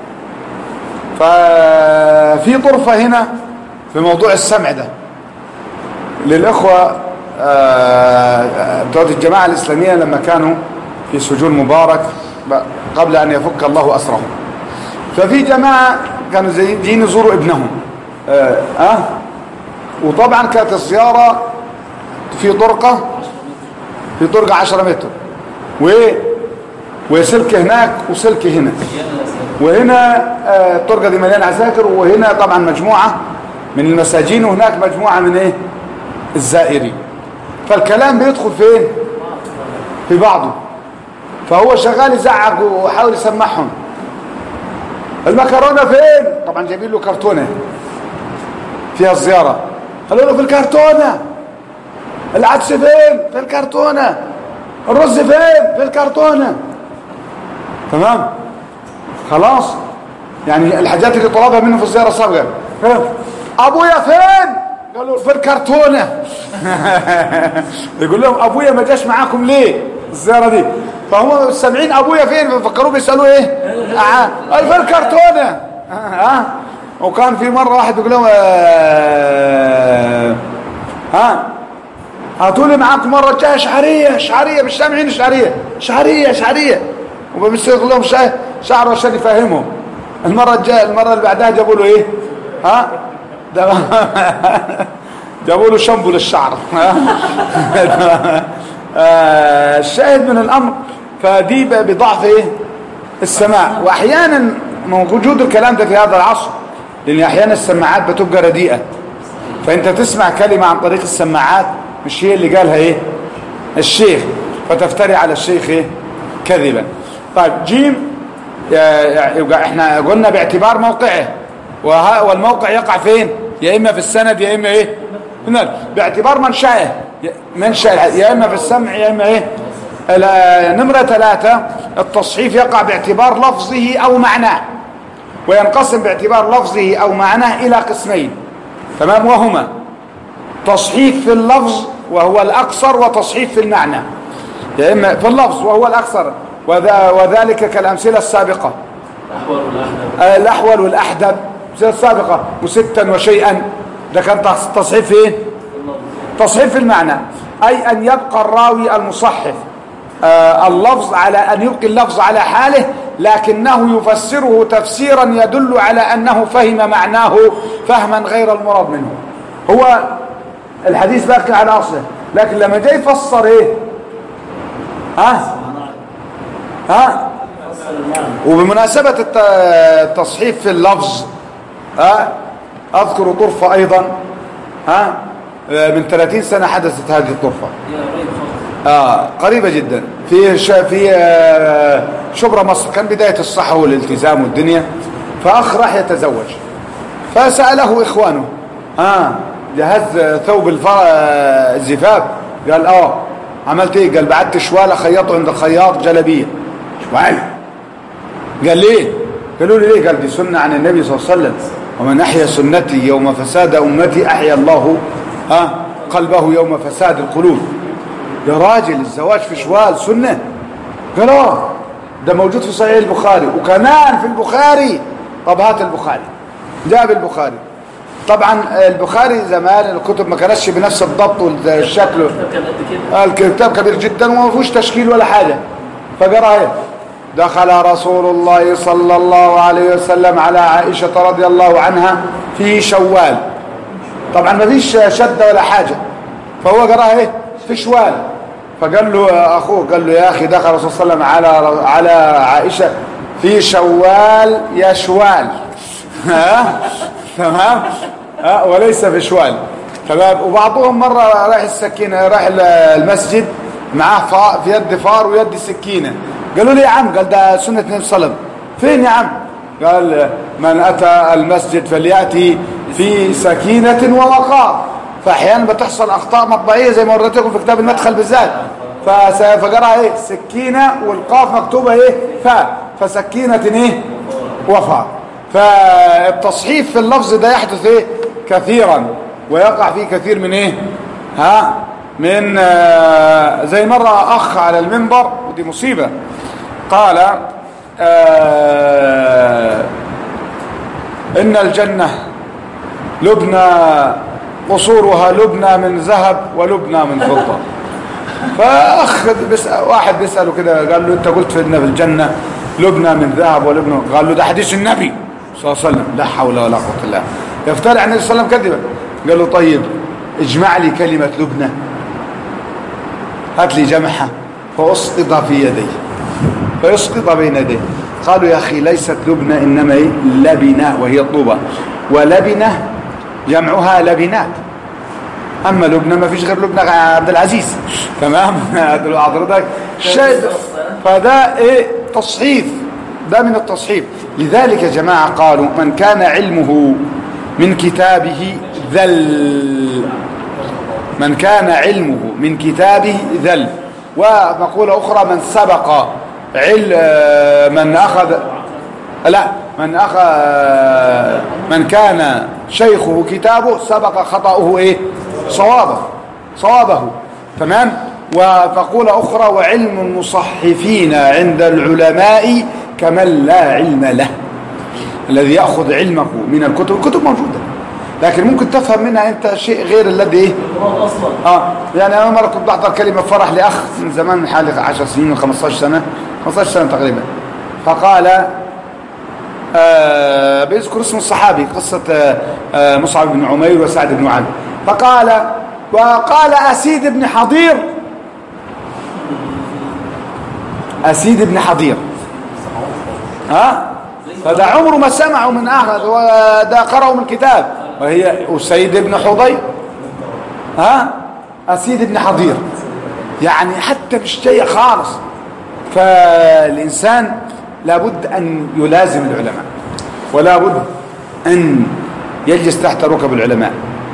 ففي طرفة هنا في موضوع السمع ده للإخوة آه، بتوع الجماعة الإسلامية لما كانوا في سجون مبارك ب- قبل أن يفك الله أسرهم ففي جماعة كانوا زي جايين يزوروا ابنهم آه, آه وطبعا كانت الزيارة في طرقة في طرقة 10 متر وايه وسلك هناك وسلك هنا وهنا آه، الطرقة دي مليانة عساكر وهنا طبعا مجموعة من المساجين وهناك مجموعة من ايه الزائرين فالكلام بيدخل فين في بعضه فهو شغال يزعق وحاول يسمعهم المكرونة فين طبعا جايبين له كرتونة فيها الزيارة قالوا له في الكرتونة العدس فين في الكرتونة الرز فين في الكرتونة تمام خلاص يعني الحاجات اللي طلبها منه في الزيارة السابقة ها؟ ابويا فين قالوا في الكرتونة يقول لهم ابويا ما جاش معاكم ليه الزيارة دي فهم سامعين ابويا فين ففكروا بيسألوه ايه آه، قال في الكرتونة ها وكان في مرة واحد يقول لهم آه، ها هاتوا لي معاكم مرة جاية شعرية شعرية مش سامعين شعرية شعرية شعرية وبمسك لهم شا- شعر عشان يفهمهم المرة الجاية المرة اللي بعدها جابوا له ايه ها ده جابوا له شامبو للشعر ها؟ آه، الشاهد من الامر فدي ب- بضعف ايه السماع واحيانا موجود الكلام ده في هذا العصر لان احيانا السماعات بتبقى رديئه فانت تسمع كلمة عن طريق السماعات مش هي اللي قالها ايه الشيخ فتفتري على الشيخ ايه كذبا طيب جيم يا- يبقى احنا قلنا باعتبار موقعه وها والموقع يقع فين يا اما في السند يا اما ايه هنا باعتبار منشأه ي- منشأ يا اما في السمع يا اما ايه ال- نمرة ثلاثة التصحيف يقع باعتبار لفظه او معناه وينقسم باعتبار لفظه او معناه الى قسمين تمام وهما تصحيف في اللفظ وهو الأقصر وتصحيف في المعنى يا إما في اللفظ وهو الأقصر وذا وذلك كالأمثلة السابقة الأحول والأحلى آه، الأحول والأحدب الأمثلة السابقة وستا وشيئا ده كان تص- تصحيف ايه تصحيف في المعنى أي أن يبقى الراوي المصحف آه، اللفظ على أن يبقي اللفظ على حاله لكنه يفسره تفسيرا يدل على أنه فهم معناه فهما غير المراد منه هو الحديث باقي على أصله لكن لما جاي يفسر ايه ها ها فصل المعنى وبمناسبة الت- التصحيف في اللفظ ها أذكر طرفة أيضا ها من 30 سنة حدثت هذه الطرفة هي قريب خالص آه قريبة جدا في ش... في آه، شبرا مصر كان بداية الصحة والالتزام والدنيا فأخ راح يتزوج فسأله إخوانه آه جهز ثوب الف... آه، الزفاف قال آه عملت إيه قال بعت شوال خيطه عند الخياط جلبية شوال قال ليه قالوا لي ليه قال دي سنة عن النبي صلى الله عليه وسلم ومن أحيا سنتي يوم فساد أمتي أحيا الله ها قلبه يوم فساد القلوب يا راجل الزواج في شوال سنة قال اه ده موجود في صحيح البخاري وكمان في البخاري طب هات البخاري جاب البخاري طبعا البخاري زمان الكتب ما كانتش بنفس الضبط والشكل كان قد كده الكتاب كبير جدا وما فيهوش تشكيل ولا حاجة فقرأ ايه دخل رسول الله صلى الله عليه وسلم على عائشة رضي الله عنها في شوال طبعا ما فيش شدة ولا حاجة فهو قرأ ايه في شوال فقال له اخوه قال له يا اخي دخل الرسول صلى الله عليه وسلم على على عائشة في شوال يا شوال ها تمام ها وليس في شوال تمام وبعضهم مرة راح السكينة راح المسجد معاه فا- في يد فار ويد سكينة قالوا لي يا عم قال ده سنة النبي صلى الله عليه وسلم فين يا عم قال من أتى المسجد فليأتي في سكينة ووقار فأحيانا بتحصل أخطاء مطبعية زي ما وريت لكم في كتاب المدخل بالذات فس- فقرأ ايه سكينة والقاف مكتوبة ايه فاء فسكينة ايه وفاء فالتصحيف في اللفظ ده يحدث ايه كثيرا ويقع فيه كثير من ايه ها من آه، زي مرة اخ على المنبر ودي مصيبة قال آه، ان الجنة لبنى قصورها لبنى من ذهب ولبنى من فضة فاخ بيسأل واحد بيساله كده قال له انت قلت في ان في الجنه لبنى من ذهب ولبنى قال له ده حديث النبي صلى الله عليه وسلم لا حول ولا قوه الا بالله يفترع النبي صلى الله عليه وسلم كذبا قال له طيب اجمع لي كلمه لبنى هات لي جمحه فاسقط في يديه فيسقط بين يديه قالوا يا اخي ليست لبنى انما إيه؟ لبنه وهي الطوبه ولبنه جمعها لبنات اما لبنى ما فيش غير لبنى عبد العزيز تمام حضرتك الشاهد فده ايه تصحيف ده من التصحيف لذلك يا جماعه قالوا من كان علمه من كتابه ذل من كان علمه من كتابه ذل ومقولة أخرى من سبق عل من أخذ لا من أخذ من كان شيخه كتابه سبق خطأه إيه صوابه صوابه تمام وفقول أخرى وعلم المصحفين عند العلماء كمن لا علم له الذي يأخذ علمه من الكتب الكتب موجودة لكن ممكن تفهم منها أنت شيء غير الذي إيه المراد اصلا اه يعني انا مره كنت بحضر كلمه فرح لاخ من زمان من حوالي 10 سنين 15 سنه 15 سنه تقريبا فقال آه بيذكر اسم الصحابي قصه آه آه مصعب بن عمير وسعد بن معاذ فقال وقال اسيد بن حضير اسيد بن حضير ها فده عمره ما سمعه من احد وده قرأه من كتاب وهي اسيد بن حضير ها أسيد بن حضير يعني حتى مش جاية خالص فالإنسان لابد أن يلازم العلماء ولا بد أن يجلس تحت ركب العلماء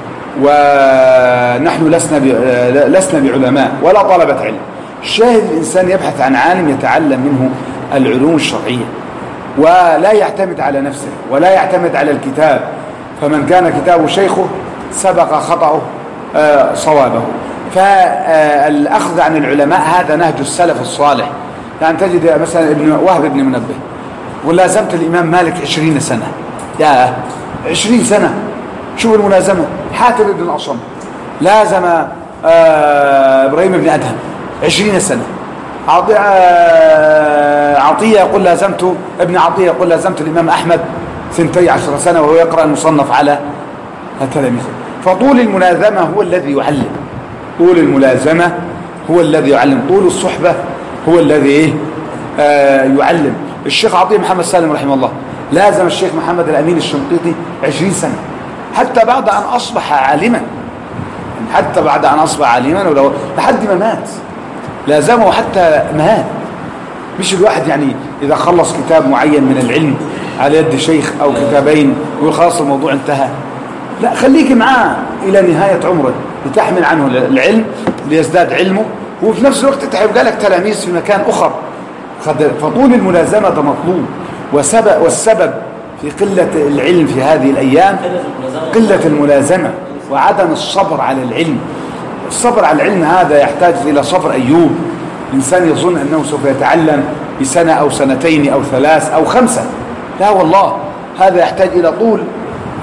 ونحن لسنا ب- لسنا بعلماء ولا طلبة علم الشاهد الإنسان يبحث عن عالم يتعلم منه العلوم الشرعية ولا يعتمد على نفسه ولا يعتمد على الكتاب فمن كان كتابه شيخه سبق خطأه آه، صوابه فالأخذ عن العلماء هذا نهج السلف الصالح يعني تجد مثلا ابن وهب بن منبه ولازمت الإمام مالك عشرين سنة يا عشرين سنة شوف الملازمة حاتم بن الأصم لازم آه، إبراهيم بن أدهم عشرين سنة عطية, عطية يقول لازمت ابن عطية يقول لازمت الإمام أحمد ثنتي عشر سنة وهو يقرأ المصنف على التلاميذ فطول الملازمة هو الذي يعلم طول الملازمة هو الذي يعلم طول الصحبة هو الذي إيه آه يعلم الشيخ عطية محمد سالم رحمه الله لازم الشيخ محمد الأمين الشنقيطي عشرين سنة حتى بعد أن أصبح عالما حتى بعد أن أصبح عالما ولو لحد ما مات لازمه حتى مات مش الواحد يعني إذا خلص كتاب معين من العلم على يد شيخ أو كتابين ويقول خلاص الموضوع انتهى لا خليك معاه إلى نهاية عمره لتحمل عنه العلم ليزداد علمه وفي نفس الوقت انت هيبقى لك تلاميذ في مكان أخر خد- فطول الملازمة ده مطلوب وسبب والسبب في قلة العلم في هذه الأيام قلة الملازمة وعدم الصبر على العلم الصبر على العلم هذا يحتاج إلى صبر أيوب الإنسان يظن أنه سوف يتعلم بسنة أو سنتين أو ثلاث أو خمسة لا والله هذا يحتاج إلى طول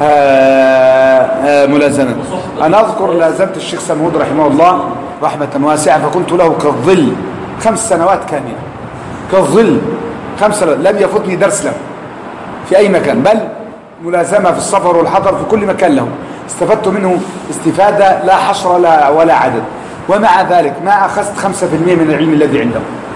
آه، آه، ملازمة أنا أذكر لازمت الشيخ سمود رحمه الله رحمة واسعة فكنت له كالظل خمس سنوات كاملة كالظل خمس سنوات لم يفوتني درس له في أي مكان بل ملازمة في السفر والحضر في كل مكان له استفدت منه استفادة لا حصر لا ولا عدد ومع ذلك ما أخذت خمسة في المية من العلم الذي عنده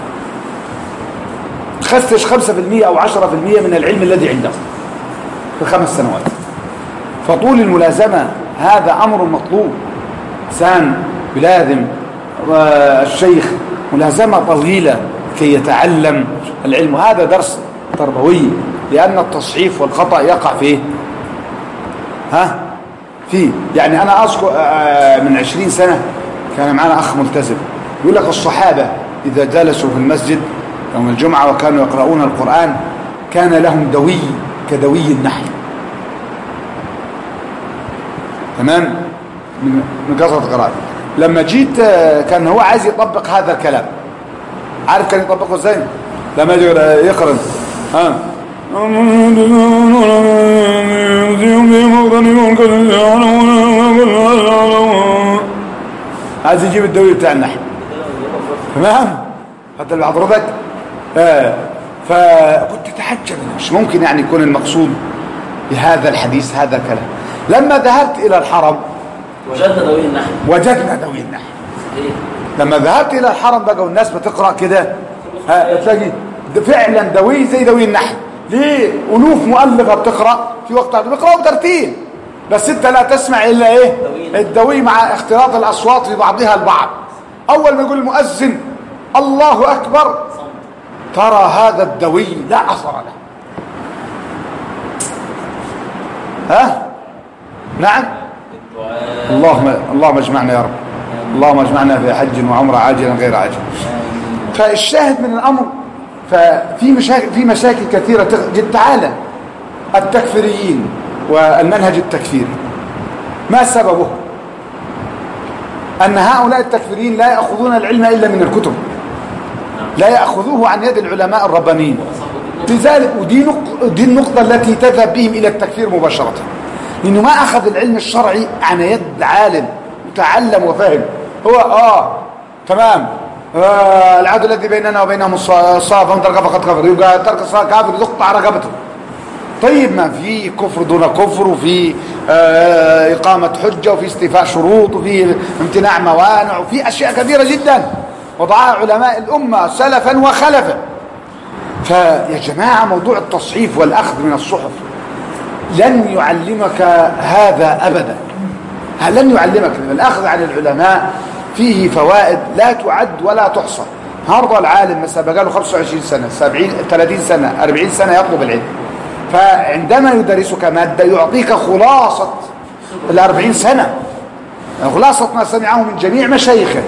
خستش خمسة في المية أو عشرة في المية من العلم الذي عنده في خمس سنوات فطول الملازمة هذا أمر مطلوب إنسان يلازم آه، الشيخ ملازمة طويلة كي يتعلم العلم وهذا درس تربوي لأن التصحيف والخطأ يقع فيه ها فيه يعني أنا أذكر آه، من عشرين سنة كان معنا أخ ملتزم يقول لك الصحابة إذا جلسوا في المسجد يوم الجمعة وكانوا يقرؤون القرآن كان لهم دوي كدوي النحل تمام من من كثرة القراءة لما جيت آه، كان هو عايز يطبق هذا الكلام عارف كان يطبقه ازاي لما يجي يقرأ ها عايز يجيب الدوري بتاع النحل تمام حتى اللي حضرتك آه. فكنت اتعجب مش ممكن يعني يكون المقصود بهذا الحديث هذا الكلام لما ذهبت الى الحرم وجدنا دوي النحل وجدنا دوي النحل ايه لما ذهبت الى الحرم بقى والناس بتقرا كده ها بتلاقي ده فعلا دوي زي دوي النحل ليه الوف مؤلفه بتقرا في وقت بيقراوا بترتيل بس انت لا تسمع الا ايه دوي. الدوي مع اختلاط الاصوات ببعضها البعض اول ما يقول المؤذن الله اكبر ترى هذا الدوي لا اثر له ها نعم اللهم اللهم اجمعنا يا رب اللهم اجمعنا في حج وعمره عاجلا غير عاجل فالشاهد من الامر ففي مشاكل في مشاكل كثيره تغ- جد تعالى التكفيريين والمنهج التكفيري ما سببه ان هؤلاء التكفيريين لا ياخذون العلم الا من الكتب لا ياخذوه عن يد العلماء الربانيين لذلك ودي نق- دي النقطه التي تذهب بهم الى التكفير مباشره لانه ما اخذ العلم الشرعي عن يد عالم وتعلم وفهم هو اه تمام آه العدل الذي بيننا وبينهم الص- الصلاه فمن ترك فقد كفر يبقى ترك الصلاه كافر يقطع رقبته طيب ما في كفر دون كفر وفي آه إقامة حجة وفي استيفاء شروط وفي امتناع موانع وفي أشياء كثيرة جدا وضعها علماء الأمة سلفا وخلفا فيا جماعة موضوع التصحيف والأخذ من الصحف لن يعلمك هذا أبدا لن يعلمك الأخذ عن العلماء فيه فوائد لا تعد ولا تحصى النهارده العالم مثلا بقى له 25 سنة 70 30 سنة 40 سنة يطلب العلم فعندما يدرسك مادة يعطيك خلاصة ال 40 سنة خلاصة ما سمعه من جميع مشايخه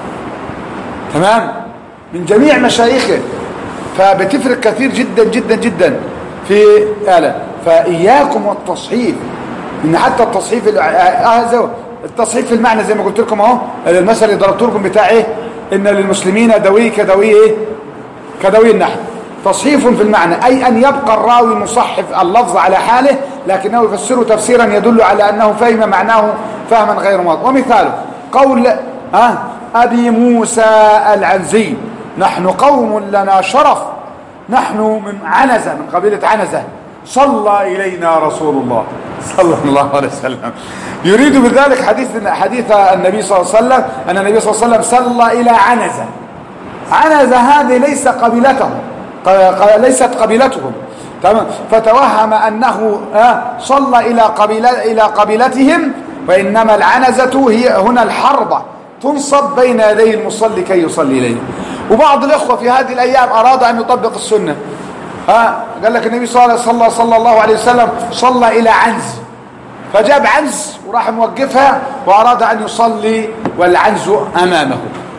تمام من جميع مشايخه فبتفرق كثير جدا جدا جدا في آلة فإياكم والتصحيف إن حتى التصحيف ال- آه زي- التصحيف في المعنى زي ما قلت لكم اهو المثل اللي ضربت لكم بتاع ايه ان للمسلمين دوي كدوي ايه كدوي النحل تصحيف في المعنى أي أن يبقى الراوي مصحف اللفظ على حاله لكنه يفسره تفسيرا يدل على أنه فهم معناه فهما غير ماض ومثاله قول ها أبي موسى العنزي نحن قوم لنا شرف نحن من عنزة من قبيلة عنزة صلى إلينا رسول الله صلى الله عليه وسلم يريد بذلك حديث حديث النبي صلى الله عليه وسلم أن النبي صلى الله عليه وسلم صلى إلى عنزة عنزة هذه ليس قبيلتهم ق- ق- ليست قبيلتهم تمام فتوهم أنه آه، صلى إلى قبيلة إلى قبيلتهم وإنما العنزة هي هنا الحربة تنصب بين يدي المصلي كي يصلي إليه وبعض الإخوة في هذه الأيام أراد أن يطبق السنة ها قال لك النبي صلى الله, صلى, صلى الله عليه وسلم صلى إلى عنز فجاب عنز وراح موقفها وأراد أن يصلي والعنز أمامه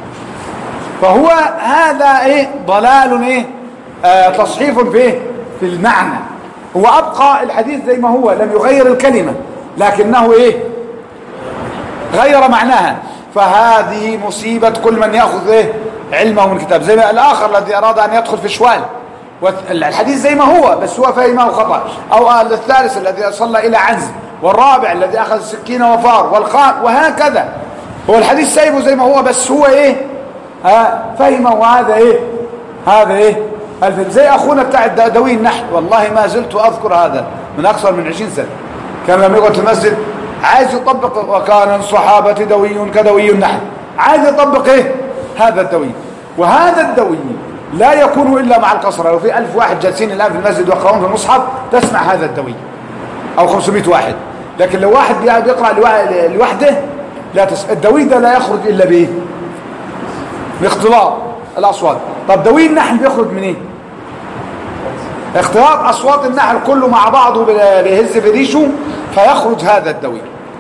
فهو هذا ايه ضلال ايه آه تصحيف في ايه في المعنى هو ابقى الحديث زي ما هو لم يغير الكلمة لكنه ايه غير معناها فهذه مصيبة كل من يأخذ ايه علمه من كتاب زي ما الآخر الذي أراد أن يدخل في شوال والحديث زي ما هو بس هو فهمه خطأ أو الثالث الذي صلى إلى عنز والرابع الذي اخذ السكين وفار والخام وهكذا هو الحديث سايبه زي ما هو بس هو ايه ها فهمه وهذا ايه هذا ايه الفهم زي اخونا بتاع الدوي النحل والله ما زلت اذكر هذا من اكثر من 20 سنه كان لما يقعد في المسجد عايز يطبق وكان الصحابه دوي كدوي النحل عايز يطبق ايه هذا الدوي وهذا الدوي لا يكون الا مع القصر لو في ألف واحد جالسين الان في المسجد ويقرؤون في المصحف تسمع هذا الدوي او 500 واحد لكن لو واحد بيقرا لوا- لوحده لا تس... الدوي ده لا يخرج الا بايه باختلاط الاصوات طب دوي النحل بيخرج منين اختلاط اصوات النحل كله مع بعضه بي- بيهز في ريشه فيخرج هذا الدوي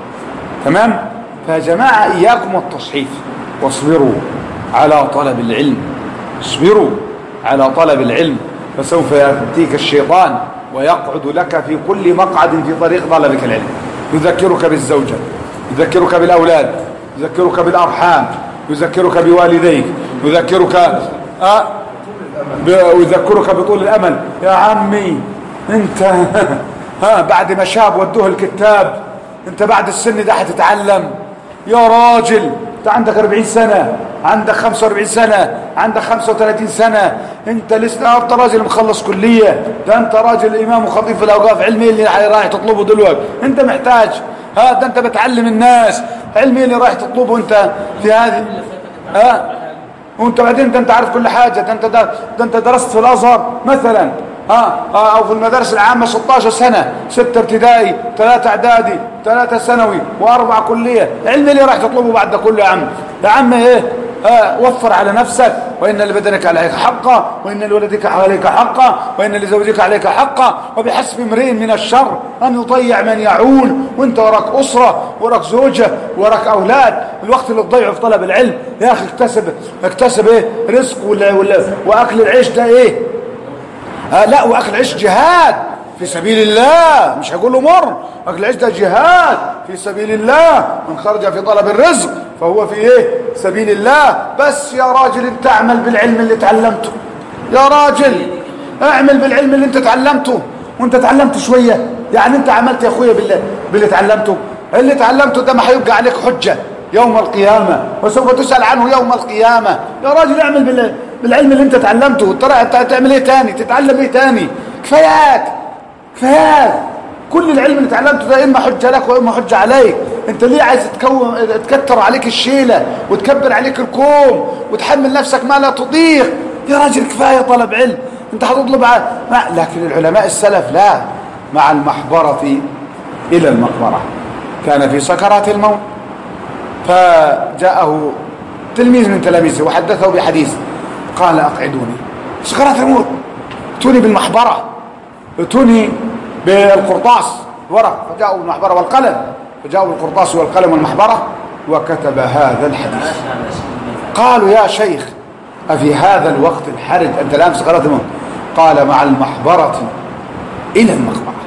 تمام فيا جماعه اياكم والتصحيف واصبروا على طلب العلم اصبروا على طلب العلم فسوف ياتيك الشيطان ويقعد لك في كل مقعد في طريق طلبك العلم يذكرك بالزوجه يذكرك بالاولاد يذكرك بالارحام يذكرك بوالديك يذكرك أه ب- ويذكرك بطول الامل يا عمي انت ها بعد ما شاب ودوه الكتاب انت بعد السن ده هتتعلم يا راجل انت عندك 40 سنة عندك 45 سنة عندك 35 سنة انت لسه انت راجل مخلص كلية ده انت راجل امام وخطيب في الاوقاف علمي اللي رايح تطلبه دلوقتي انت محتاج ها ده انت بتعلم الناس علمي اللي رايح تطلبه انت في هذه ها وانت بعدين ده انت عارف كل حاجة ده انت ده, ده انت درست في الازهر مثلا ها ها او في المدارس العامة 16 سنة 6 ابتدائي 3 اعدادي 3 ثانوي واربع كلية علم اللي راح تطلبه بعد ده كله يا عم يا عم ايه ها وفر على نفسك وإن لبدنك عليك حقا وإن لولدك عليك حقا وإن لزوجك عليك حقا وبحسب امرئ من الشر أن يطيع من يعول وانت وراك أسرة وراك زوجة وراك أولاد الوقت اللي تضيعه في طلب العلم يا أخي اكتسب اكتسب ايه رزق ولا ولا وأكل العيش ده ايه آه لا واكل العيش جهاد في سبيل الله مش هقول له مر اكل العيش ده جهاد في سبيل الله من خرج في طلب الرزق فهو في ايه سبيل الله بس يا راجل انت اعمل بالعلم اللي تعلمته يا راجل اعمل بالعلم اللي انت تعلمته وانت تعلمت شوية يعني انت عملت يا اخويا بالله باللي تعلمته اللي تعلمته ده ما هيبقى عليك حجة يوم القيامة وسوف تسأل عنه يوم القيامة يا راجل اعمل بال- بالعلم اللي انت تعلمته ترى انت هتعمل ايه تاني تتعلم ايه تاني كفايات كفايات كل العلم اللي تعلمته ده اما حجة لك واما حجة عليك انت ليه عايز تكون تكتر عليك الشيلة وتكبر عليك الكوم وتحمل نفسك ما لا تطيق يا راجل كفاية طلب علم انت هتطلب ع- ما لكن العلماء السلف لا مع المحبرة الى المقبرة كان في سكرات الموت فجاءه تلميذ من تلاميذه وحدثه بحديث قال أقعدوني سكرات الموت اتوني بالمحبرة اتوني بالقرطاس الورق فجاءوا بالمحبرة والقلم فجاءوا بالقرطاس والقلم والمحبرة وكتب هذا الحديث ماشي على شيء قالوا يا شيخ أفي هذا الوقت الحرج أنت الآن في سكرات الموت قال مع المحبرة إلى المقبرة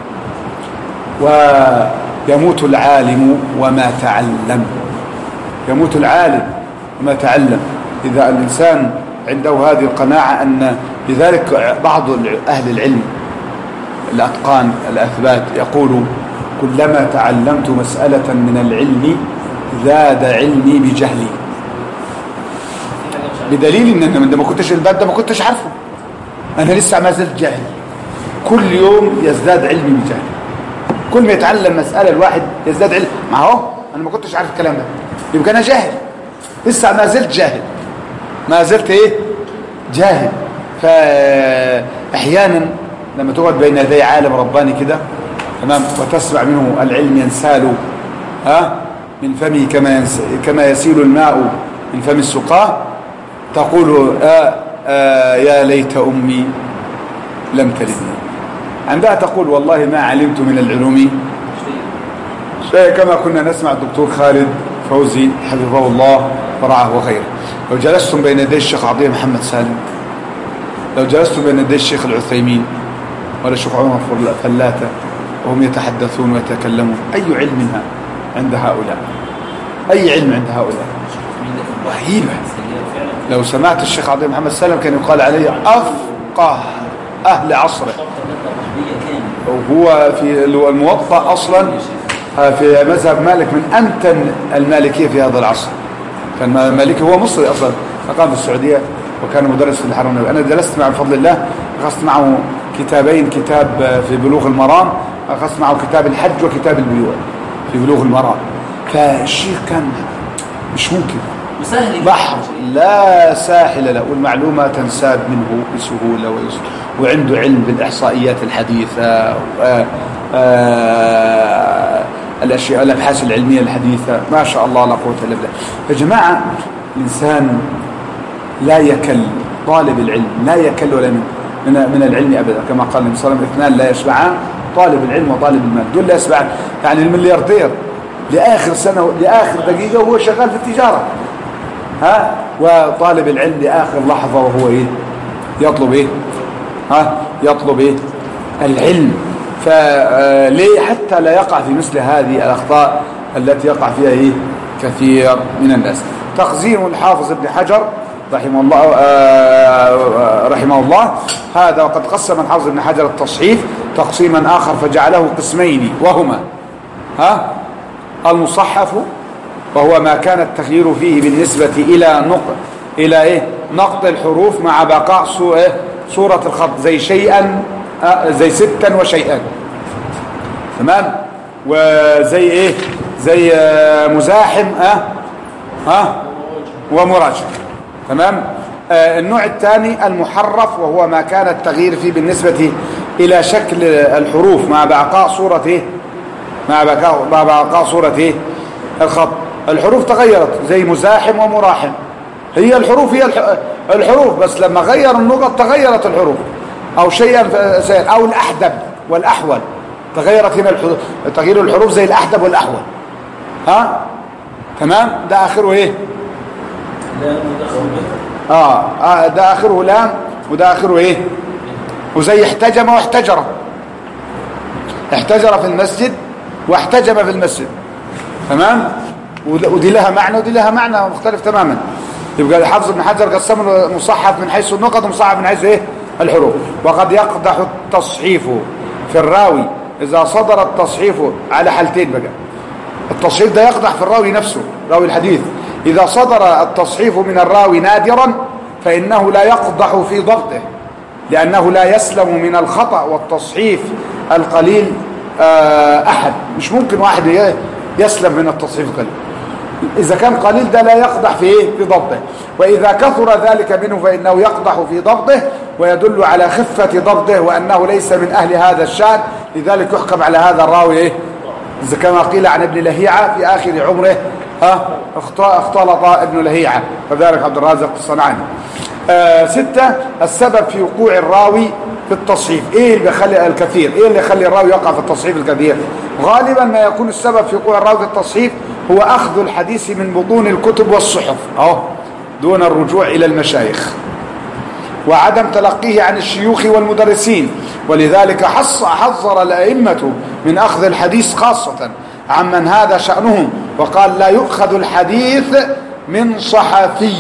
ويموت العالم وما تعلم يموت العالم وما تعلم إذا الإنسان عنده هذه القناعة أن لذلك بعض أهل العلم الأتقان الأثبات يقول كلما تعلمت مسألة من العلم زاد علمي بجهلي في حاجة مش عارف بدليل ان انا ده ما كنتش الباب ده ما كنتش عارفه انا لسه ما زلت جاهل كل يوم يزداد علمي بجهل كل ما يتعلم مسألة الواحد يزداد علم ما هو انا ما كنتش عارف الكلام ده يبقى انا جاهل لسه ما زلت جاهل ما زلت ايه جاهل فاحيانا لما تقعد بين يدي عالم رباني كده تمام وتسمع منه العلم ينسال ها من فمه كما ينس كما يسيل الماء من فم السقاه تقول آه آه يا ليت امي لم تلدني عندها تقول والله ما علمت من العلوم شيء كما كنا نسمع الدكتور خالد فوزي حفظه الله ورعاه وخيره لو جلستم بين يدي الشيخ عظيم محمد سالم لو جلستم بين يدي الشيخ العثيمين ولا الشيخ عمر فل- فلاتة وهم يتحدثون ويتكلمون أي علم ها عند هؤلاء أي علم عند هؤلاء رهيبة فعلا لو سمعت الشيخ عظيم محمد سالم كان يقال عليه أفقه أهل عصره شرط مادة رهبية كامل وهو في اللي هو الموطأ أصلا آه، في مذهب مالك من أمتن المالكية في هذا العصر كان مالكي هو مصري أصلا أقام في السعودية وكان مدرس في الحرم النبوي أنا جلست معه بفضل الله أخذت معه كتابين كتاب آه، في بلوغ المرام أخذت معه كتاب الحج وكتاب البيوع في بلوغ المرام فالشيخ كان مش ممكن وسهل بحر لا ساحل له والمعلومة تنساب منه بسهولة ويسر وعنده علم بالإحصائيات الحديثة و- آه، الأشياء الأبحاث العلمية الحديثة ما شاء الله لا قوة إلا بالله يا جماعة الإنسان لا يكل طالب العلم لا يكل ولا من من, من العلم أبدا كما قال النبي صلى الله عليه وسلم اثنان لا يشبعان طالب العلم وطالب المال دول لا يشبعان يعني الملياردير لآخر سنة لآخر دقيقة وهو شغال في التجارة ها وطالب العلم لآخر لحظة وهو إيه يطلب إيه ها يطلب إيه العلم فليه حتى لا يقع في مثل هذه الأخطاء التي يقع فيها إيه كثير من الناس تقزيم الحافظ ابن حجر رحمه الله آه، رحمه الله هذا وقد قسم الحافظ ابن حجر التصحيف تقسيما آخر فجعله قسمين وهما ها المصحف وهو ما كان التغيير فيه بالنسبة إلى نقط إلى إيه نقط الحروف مع بقاء سو- إيه؟ صورة الخط زي شيئا آه، زي ستا وشيئا تمام وزي إيه زي آه، مزاحم أه ها ومراجع تمام آه النوع الثاني المحرف وهو ما كان التغيير فيه بالنسبة إلى شكل الحروف مع بقاء صورة إيه مع بقاء مع بقاء صورة إيه الخط الحروف تغيرت زي مزاحم ومراحم هي الحروف هي الح- الحروف بس لما غير النقط تغيرت الحروف أو شيئا ف- أو الأحدب والأحول تغيرت هنا الحروف تغيير الحروف زي الأحدب والأحول ها تمام ده آخره إيه لا مدخل به آه, آه ده آخره لام وده آخره إيه وزي احتجم واحتجر احتجر في المسجد واحتجم في المسجد تمام ود- ودي لها معنى ودي لها معنى مختلف تماما يبقى الحافظ ابن حجر قسم المصحف من حيث النقط ومصحف من حيث ايه الحروف وقد يقدح التصحيف في الراوي اذا صدر التصحيف على حالتين بقى التصحيف ده يقدح في الراوي نفسه راوي الحديث إذا صدر التصحيف من الراوي نادرا فإنه لا يقدح في ضبطه لأنه لا يسلم من الخطأ والتصحيف القليل آه، أحد مش ممكن واحد ي- يسلم من التصحيف القليل إذا كان قليل ده لا يقدح في إيه؟ في ضبطه وإذا كثر ذلك منه فإنه يقدح في ضبطه ويدل على خفة ضبطه وأنه ليس من أهل هذا الشأن لذلك يحكم على هذا الراوي إيه؟ إذا كما قيل عن ابن لهيعة في آخر عمره ها اخت- اختلط ابن لهيعة وذلك عبد الرازق الصنعاني آه ستة السبب في وقوع الراوي في التصحيف ايه اللي بيخلي الكثير ايه اللي يخلي الراوي يقع في التصحيف الكثير غالبا ما يكون السبب في وقوع الراوي في التصحيف هو اخذ الحديث من بطون الكتب والصحف اهو دون الرجوع الى المشايخ وعدم تلقيه عن الشيوخ والمدرسين ولذلك حص حذر الأئمة من أخذ الحديث خاصة عمن هذا شأنهم وقال لا يؤخذ الحديث من صحفي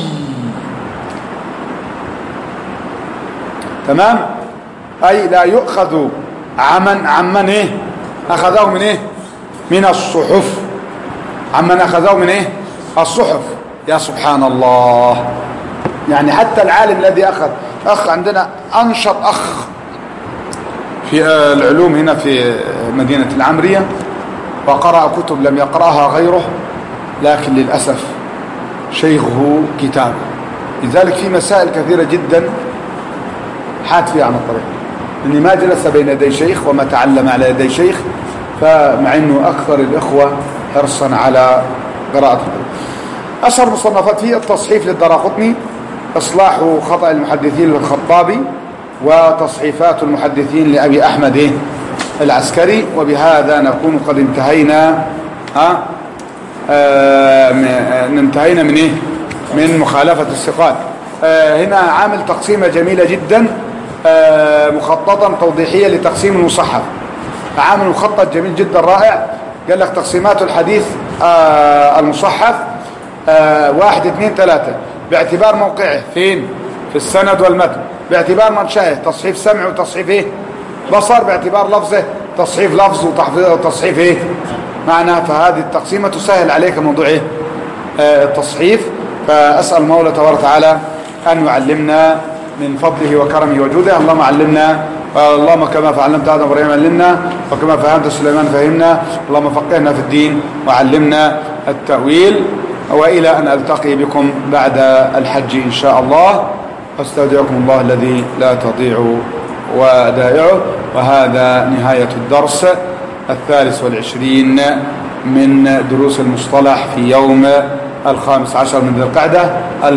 تمام أي لا يؤخذ عمن عمن إيه أخذه من إيه من الصحف عمن أخذه من إيه الصحف يا سبحان الله يعني حتى العالم الذي أخذ أخ عندنا أنشط أخ في آه، العلوم هنا في آه، مدينة العمرية وقرأ كتب لم يقرأها غيره لكن للأسف شيخه كتاب لذلك في مسائل كثيرة جدا حات فيها عن الطريق اني ما جلس بين يدي شيخ وما تعلم على يدي شيخ فمع انه اكثر الاخوه حرصا على قراءه الكتب. اشهر مصنفات فيه التصحيف للدراقطني اصلاح خطا المحدثين للخطابي وتصحيفات المحدثين لابي احمد إيه؟ العسكري وبهذا نكون قد انتهينا ها آه م- آه، انتهينا من ايه من مخالفه الثقات آه هنا عامل تقسيمه جميله جدا آه مخططا توضيحيه لتقسيم المصحف عامل مخطط جميل جدا رائع قال لك تقسيمات الحديث آه المصحف آه واحد اثنين ثلاثة باعتبار موقعه فين في السند والمتن باعتبار منشأه تصحيف سمع وتصحيف ايه بصر باعتبار لفظه تصحيف لفظ وتحفيظ وتصحيف ايه معنا فهذه التقسيمة تسهل عليك موضوع إيه؟ آه، التصحيف فأسأل المولى تبارك وتعالى أن يعلمنا من فضله وكرمه وجوده اللهم علمنا اللهم كما فعلمت آدم وإبراهيم علمنا وكما فهمت سليمان فهمنا اللهم فقهنا في الدين وعلمنا التأويل وإلى أن ألتقي بكم بعد الحج إن شاء الله أستودعكم الله الذي لا تضيع ودائعه وهذا نهاية الدرس الثالث والعشرين من دروس المصطلح في يوم الخامس عشر من ذي القعدة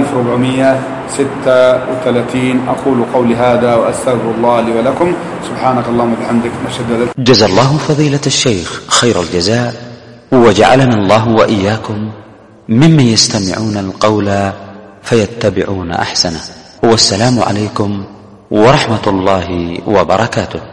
1436 أقول قولي هذا وأستغفر الله لي ولكم سبحانك اللهم وبحمدك نشهد أن لا جزى الله فضيلة الشيخ خير الجزاء وجعلنا الله وإياكم ممن يستمعون القول فيتبعون أحسنه والسلام عليكم ورحمة الله وبركاته